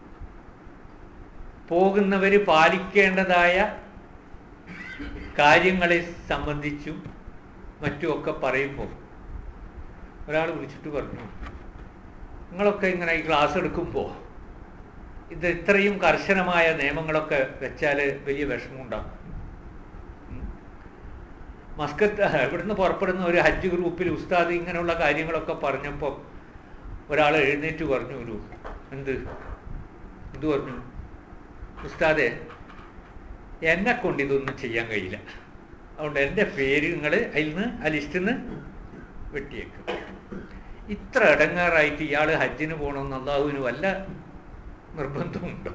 പോകുന്നവര് പാലിക്കേണ്ടതായ കാര്യങ്ങളെ സംബന്ധിച്ചും മറ്റുമൊക്കെ പറയുമ്പോൾ ഒരാൾ വിളിച്ചിട്ട് പറഞ്ഞു നിങ്ങളൊക്കെ ഇങ്ങനെ ഈ ക്ലാസ് എടുക്കുമ്പോൾ ഇത് ഇത്രയും കർശനമായ നിയമങ്ങളൊക്കെ വെച്ചാൽ വലിയ വിഷമമുണ്ടാകും ഉം. മസ്കത്ത് ഇവിടുന്ന് പുറപ്പെടുന്ന ഒരു ഹജ്ജ് ഗ്രൂപ്പിൽ ഉസ്താദ് ഇങ്ങനെയുള്ള കാര്യങ്ങളൊക്കെ പറഞ്ഞപ്പോൾ ഒരാൾ എഴുന്നേറ്റ് പറഞ്ഞു ഒരു എന്ത് എന്ത് പറഞ്ഞു ഉസ്താദെ എന്നെ കൊണ്ട് ഇതൊന്നും ചെയ്യാൻ കഴിയില്ല അതുകൊണ്ട് എൻ്റെ പേര് നിങ്ങൾ അതിൽ നിന്ന് ആ ലിസ്റ്റിൽ നിന്ന് വെട്ടിയേക്കും ഇത്ര ഇടങ്ങാറായിട്ട് ഇയാൾ ഹജ്ജിന് പോകണമെന്ന് അള്ളാഹുവിന് വല്ല നിർബന്ധമുണ്ടോ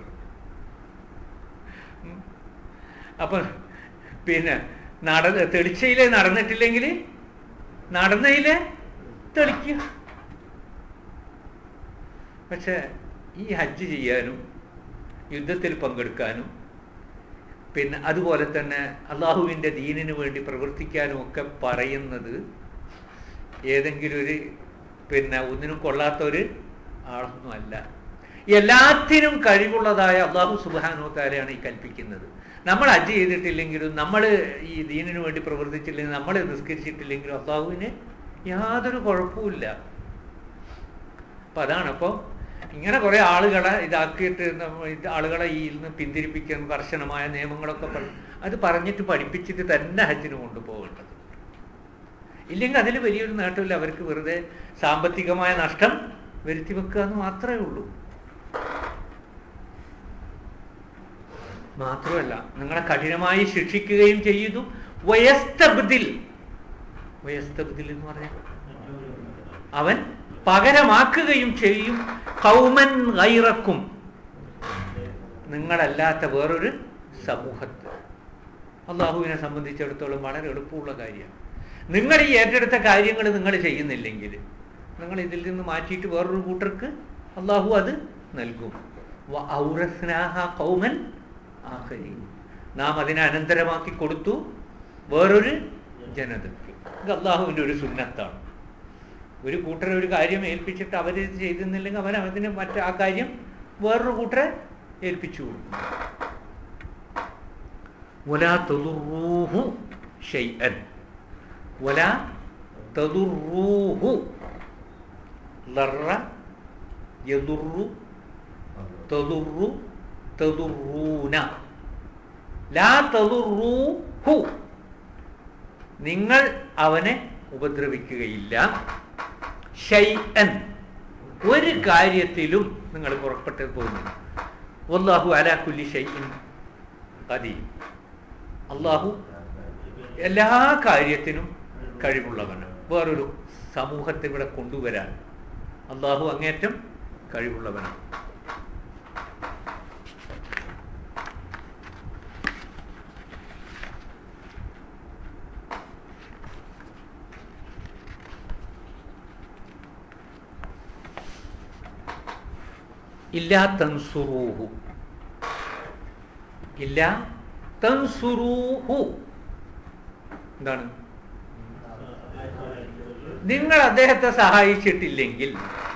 ഉം. അപ്പൊ പിന്നെ നട തെളിച്ചയിലെ നടന്നിട്ടില്ലെങ്കിൽ നടന്നയിലെ തെളിക്കുക പക്ഷെ ഈ ഹജ്ജ് ചെയ്യാനും യുദ്ധത്തിൽ പങ്കെടുക്കാനും പിന്നെ അതുപോലെ തന്നെ അള്ളാഹുവിൻ്റെ ദീനിന് വേണ്ടി പ്രവർത്തിക്കാനും ഒക്കെ പറയുന്നത് ഏതെങ്കിലും ഒരു പിന്നെ ഒന്നിനും കൊള്ളാത്ത ഒരു ആളൊന്നും അല്ല എല്ലാത്തിനും കഴിവുള്ളതായ അള്ളാഹു സുബാനോ താരെയാണ് ഈ കൽപ്പിക്കുന്നത് നമ്മൾ ഹജ്ജ് ചെയ്തിട്ടില്ലെങ്കിലും നമ്മൾ ഈ ദീനിനു വേണ്ടി പ്രവർത്തിച്ചില്ലെങ്കിൽ നമ്മൾ നിസ്കരിച്ചിട്ടില്ലെങ്കിലും അള്ളാഹുവിന് യാതൊരു കുഴപ്പമില്ല അപ്പം അതാണ് അപ്പോൾ ഇങ്ങനെ കുറേ ആളുകളെ ഇതാക്കിയിട്ട് നമ്മ- ഇത് ആളുകളെ ഈ നിന്ന് പിന്തിരിപ്പിക്കാൻ കർശനമായ നിയമങ്ങളൊക്കെ പറ- അത് പറഞ്ഞിട്ട് പഠിപ്പിച്ചിട്ട് തന്നെ ഹജ്ജിന് കൊണ്ടുപോകേണ്ടത് ഇല്ലെങ്കിൽ അതിൽ വലിയൊരു നേട്ടമില്ല അവർക്ക് വെറുതെ സാമ്പത്തികമായ നഷ്ടം വരുത്തി വെക്കുക എന്ന് മാത്രമേ ഉള്ളൂ മാത്രമല്ല നിങ്ങളെ കഠിനമായി ശിക്ഷിക്കുകയും ചെയ്തു വയസ്തബ്ദിൽ വയസ്തബ്ദിൽ എന്ന് പറഞ്ഞാൽ അവൻ പകരമാക്കുകയും ചെയ്യും കൗമൻ ഗൈറക്കും നിങ്ങളല്ലാത്ത വേറൊരു സമൂഹത്ത് അള്ളാഹുവിനെ സംബന്ധിച്ചിടത്തോളം വളരെ എളുപ്പമുള്ള കാര്യമാണ് നിങ്ങൾ ഈ ഏറ്റെടുത്ത കാര്യങ്ങൾ നിങ്ങൾ ചെയ്യുന്നില്ലെങ്കിൽ നിങ്ങൾ ഇതിൽ നിന്ന് മാറ്റിയിട്ട് വേറൊരു കൂട്ടർക്ക് അള്ളാഹു അത് നൽകും വ ഔറസ്നാഹ കൗമൻ ആഖരീൻ. നാം അതിനെ അനന്തരമാക്കി കൊടുത്തു വേറൊരു ജനതയ്ക്ക് ഇത് അള്ളാഹുവിൻ്റെ ഒരു സുന്നത്താണ് ഒരു കൂട്ടരെ ഒരു കാര്യം ഏൽപ്പിച്ചിട്ട് അവർ ചെയ്തിരുന്നില്ലെങ്കിൽ അവൻ അതിന് മറ്റേ ആ കാര്യം വേറൊരു കൂട്ടരെ ഏൽപ്പിച്ചു കൊടുക്കും ولا تضروه شيئا ولا تضروه ضر يضر تضر تضرون لا تضروه നിങ്ങൾ അവനെ ഉപദ്രവിക്കുകയില്ല ഷൈഅൻ ഒരു കാര്യത്തിലും നിങ്ങൾ പുറപ്പെട്ടു പോകുന്നില്ല വല്ലാഹു അലാ കുല്ലി ഷൈഇൻ ഖദീർ അള്ളാഹു എല്ലാ കാര്യത്തിനും കഴിവുള്ളവനാണ് വേറൊരു സമൂഹത്തെ ഇവിടെ കൊണ്ടുവരാൻ അള്ളാഹു അങ്ങേറ്റം കഴിവുള്ളവനാണ് ഇല്ലാ തൻസുറൂഹു ഇല്ല തൻസുറൂഹു എന്താണ് നിങ്ങൾ അദ്ദേഹത്തെ സഹായിച്ചിട്ടില്ലെങ്കിൽ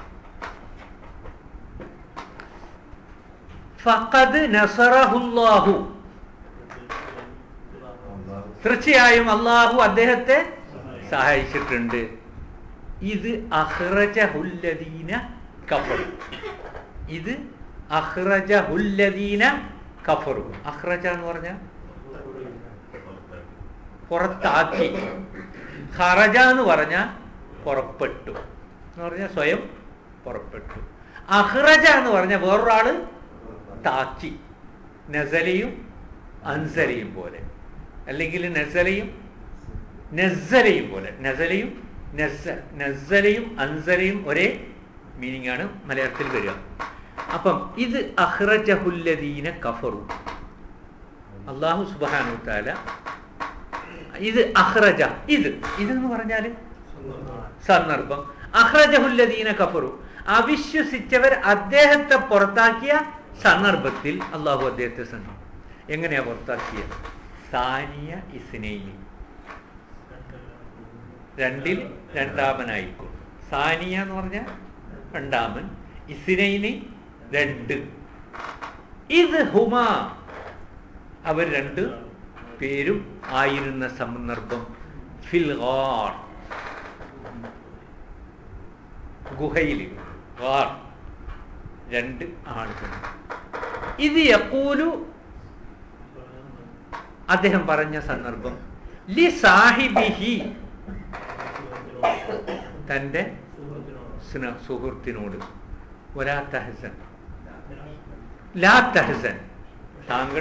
ഫഖദ് നസറഹുല്ലാഹു തീർച്ചയായും അള്ളാഹു അദ്ദേഹത്തെ സഹായിച്ചിട്ടുണ്ട് ഇത് അഹ്റജഹുല്ലദീന കഫറു ഇത് അഹ്റജഹുല്ലദീന കഫറു അഹ്റജ എന്ന് പറഞ്ഞാൽ പുറത്താക്കി ഖറജ എന്ന് പറഞ്ഞാൽ പുറപ്പെട്ടു എന്ന് പറഞ്ഞാൽ സ്വയം പുറപ്പെട്ടു അഹ്റജ എന്ന് പറഞ്ഞാൽ വേറൊരാള് താക്കി നസലിയും അൻസലിയും പോലെ അല്ലെങ്കിൽ നസലയും നസലയും പോലെ നസലയും നസ നസലയും അൻസലയും ഒരേ മീനിങ് ആണ് മലയാളത്തിൽ വരിക അപ്പം ഇത് അഹ്റജഹുല്ലദീന കഫറു അള്ളാഹു സുബാനു താല ഇത് അഹ്റജ ഇത് ഇതെന്ന് പറഞ്ഞാൽ സന്ദർഭം അഹ്റജഹുല്ലദീന കഫറു അവിശ്വസിച്ചവർ അദ്ദേഹത്തെ പുറത്താക്കിയ സന്ദർഭത്തിൽ അള്ളാഹു അദ്ദേഹത്തെ സന്ധി എങ്ങനെയാ പുറത്താക്കിയത് സാനിയ ഇസ്നൈനി രണ്ടിൽ രണ്ടാമനായിക്കും സാനിയ എന്ന് പറഞ്ഞാൽ രണ്ടാമൻ ഇസ്നൈനി രണ്ട് ഇത് ഹുമ അവർ രണ്ട് പേരും ആയിരുന്ന സന്ദർഭം ഫിൽ ഗാർ ഗുഹയിൽ ഗാർ രണ്ട് ആളുകൾ ഇത് യക്കൂലു അദ്ദേഹം പറഞ്ഞ സന്ദർഭം ലി സാഹിബിഹി തൻ്റെ സ്ന സുഹൃത്തിനോട് ഒരാ തഹസൻ ലാ തഹസൻ താങ്കൾ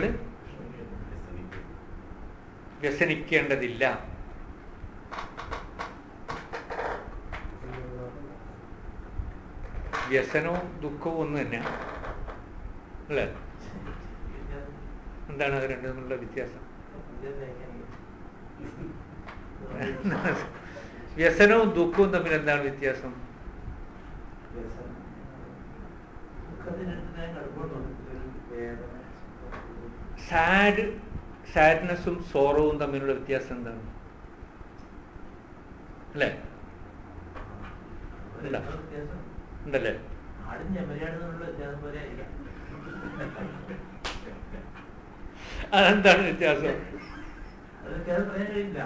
വ്യസനിക്കേണ്ടതില്ല വ്യസനവും ദുഃഖവും ഒന്ന് തന്നെ അല്ലേ എന്താണ് അത് രണ്ടും തമ്മിലുള്ള വ്യത്യാസം വ്യസനവും ദുഃഖവും തമ്മിൽ എന്താണ് വ്യത്യാസം സാഡ് സാഡ്നെസ്സും സോറവും തമ്മിലുള്ള വ്യത്യാസം എന്താണ് അല്ലേ ഉണ്ടോ? ഉണ്ടല്ലേ ആടും ചെമ്മരിയാടും തമ്മിലുള്ള വ്യത്യാസം പോലെ ആയിരിക്കാം അതെന്താണ് വ്യത്യാസം അത് വ്യത്യാസം പറയാൻ കഴിയില്ല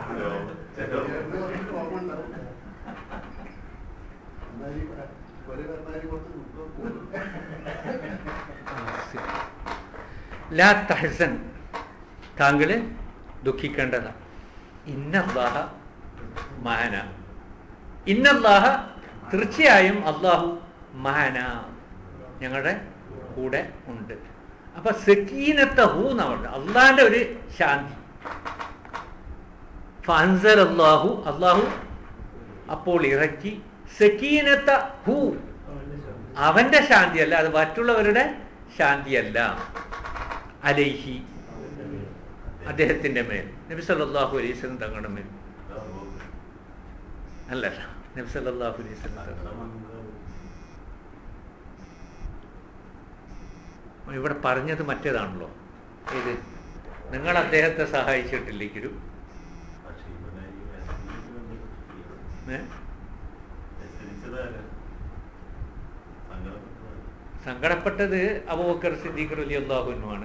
ലാ തഹസൻ താങ്കൾ ദുഃഖിക്കേണ്ടത ഇന്നല്ലാഹ മഹന ഇന്നല്ലാഹ തീർച്ചയായും അള്ളാഹു മഹന ഞങ്ങളുടെ കൂടെ ഉണ്ട് അപ്പൊ സക്കീനത്തെ ഹൂ എന്നാണ് അള്ളാന്റെ ഒരു ശാന്തി ഫൻസൽ അള്ളാഹു അള്ളാഹു അപ്പോൾ ഇറക്കി സക്കീനത്ത ഹൂ അവന്റെ ശാന്തിയല്ല അത് മറ്റുള്ളവരുടെ ശാന്തിയല്ല അലൈഹി അദ്ദേഹത്തിന്റെ മേൽ നബി സല്ലല്ലാഹു അലൈഹി വസല്ലം തങ്ങളുടെ മേൽ അല്ലല്ല നബി സല്ലല്ലാഹു അലൈഹി വസല്ലം തങ്ങളുടെ ഇവിടെ പറഞ്ഞത് മറ്റേതാണല്ലോ ഇത് നിങ്ങൾ അദ്ദേഹത്തെ സഹായിച്ചിട്ടില്ലെങ്കിലും ഏ? സങ്കടപ്പെട്ടത് അബൂബക്കർ സിദ്ദീഖ് റളിയല്ലാഹുവിനുമാണ്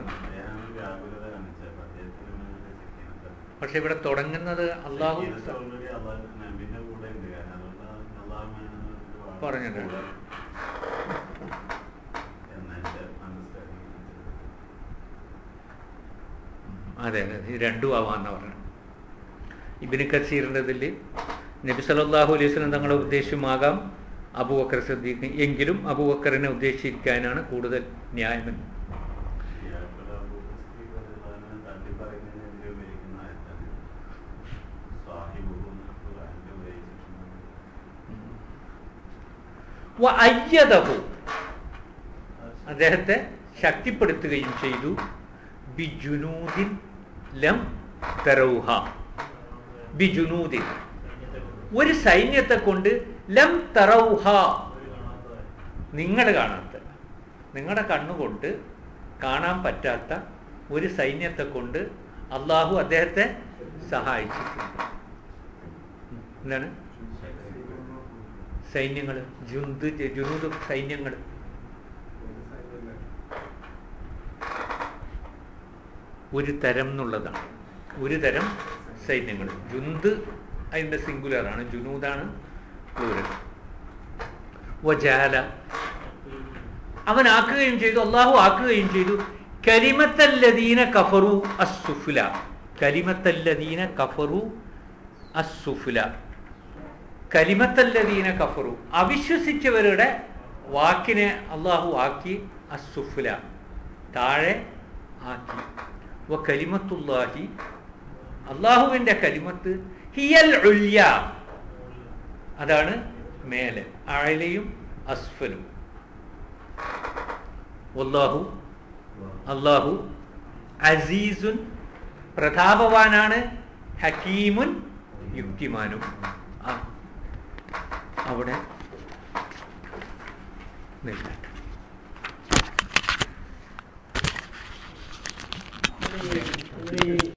പക്ഷെ ഇവിടെ തുടങ്ങുന്നത് അള്ളാഹു പറഞ്ഞിട്ടുണ്ട്. അതെ അതെ ഇത് രണ്ടും ആവാന്ന പറഞ്ഞു ഇബിന് കസീറിൻ്റെതിൽ നബി സല്ലല്ലാഹു അലൈഹി വസല്ലം തങ്ങളുടെ ഉദ്ദേശമാകാം അബൂബക്കർ സിദ്ദീഖ് എങ്കിലും അബൂബക്കറിനെ ഉദ്ദേശിക്കാനാണ് കൂടുതൽ ന്യായമെന്ന് വ അയ്യദഹു അദ്ദേഹത്തെ ശക്തിപ്പെടുത്തുകയും ചെയ്തു ബിജുനൂദിൻ ലം തറൗഹ ബിജുനൂദിൻ ഒരു സൈന്യത്തെ കൊണ്ട് ലം തറൗഹ നിങ്ങൾ കാണാത്ത നിങ്ങളുടെ കണ്ണുകൊണ്ട് കാണാൻ പറ്റാത്ത ഒരു സൈന്യത്തെ കൊണ്ട് അള്ളാഹു അദ്ദേഹത്തെ സഹായിച്ചിട്ടുണ്ട് എന്താണ് സൈന്യങ്ങൾ ജുന്ത് ജുനൂദ് സൈന്യങ്ങൾ ഒരു തരം എന്നുള്ളതാണ് ഒരു തരം സൈന്യങ്ങൾ ജുന്ത് അതിൻ്റെ സിംഗുലറാണ് ജുനൂദാണ് പ്ലൂരൽ വജാല അവൻ ആക്കുകയും ചെയ്തു അള്ളാഹു ആക്കുകയും ചെയ്തു കരിമത്തല്ലദീന കഫറു അസുഫുല കരിമത്തല്ലദീന കഫറു അസുഫുല കലിമത്തല്ലദീന കഫറു അവിശ്വസിച്ചവരുടെ വാക്കിനെ അള്ളാഹു ആക്കി അസുഫുല താഴെ ആക്കി വ കലിമത്തുല്ലാഹി അള്ളാഹുവിന്റെ കലിമത്ത് ഹിയൽ ഉല്യ അതാണ് മേലെ ആഴലയും അസ്ഫലും വല്ലാഹു അള്ളാഹു അസീസുൻ പ്രതാപവാനാണ് ഹക്കീമുൻ യുക്തിമാനും ആ, അവിടെ നിൽക്കട്ടെ ഈ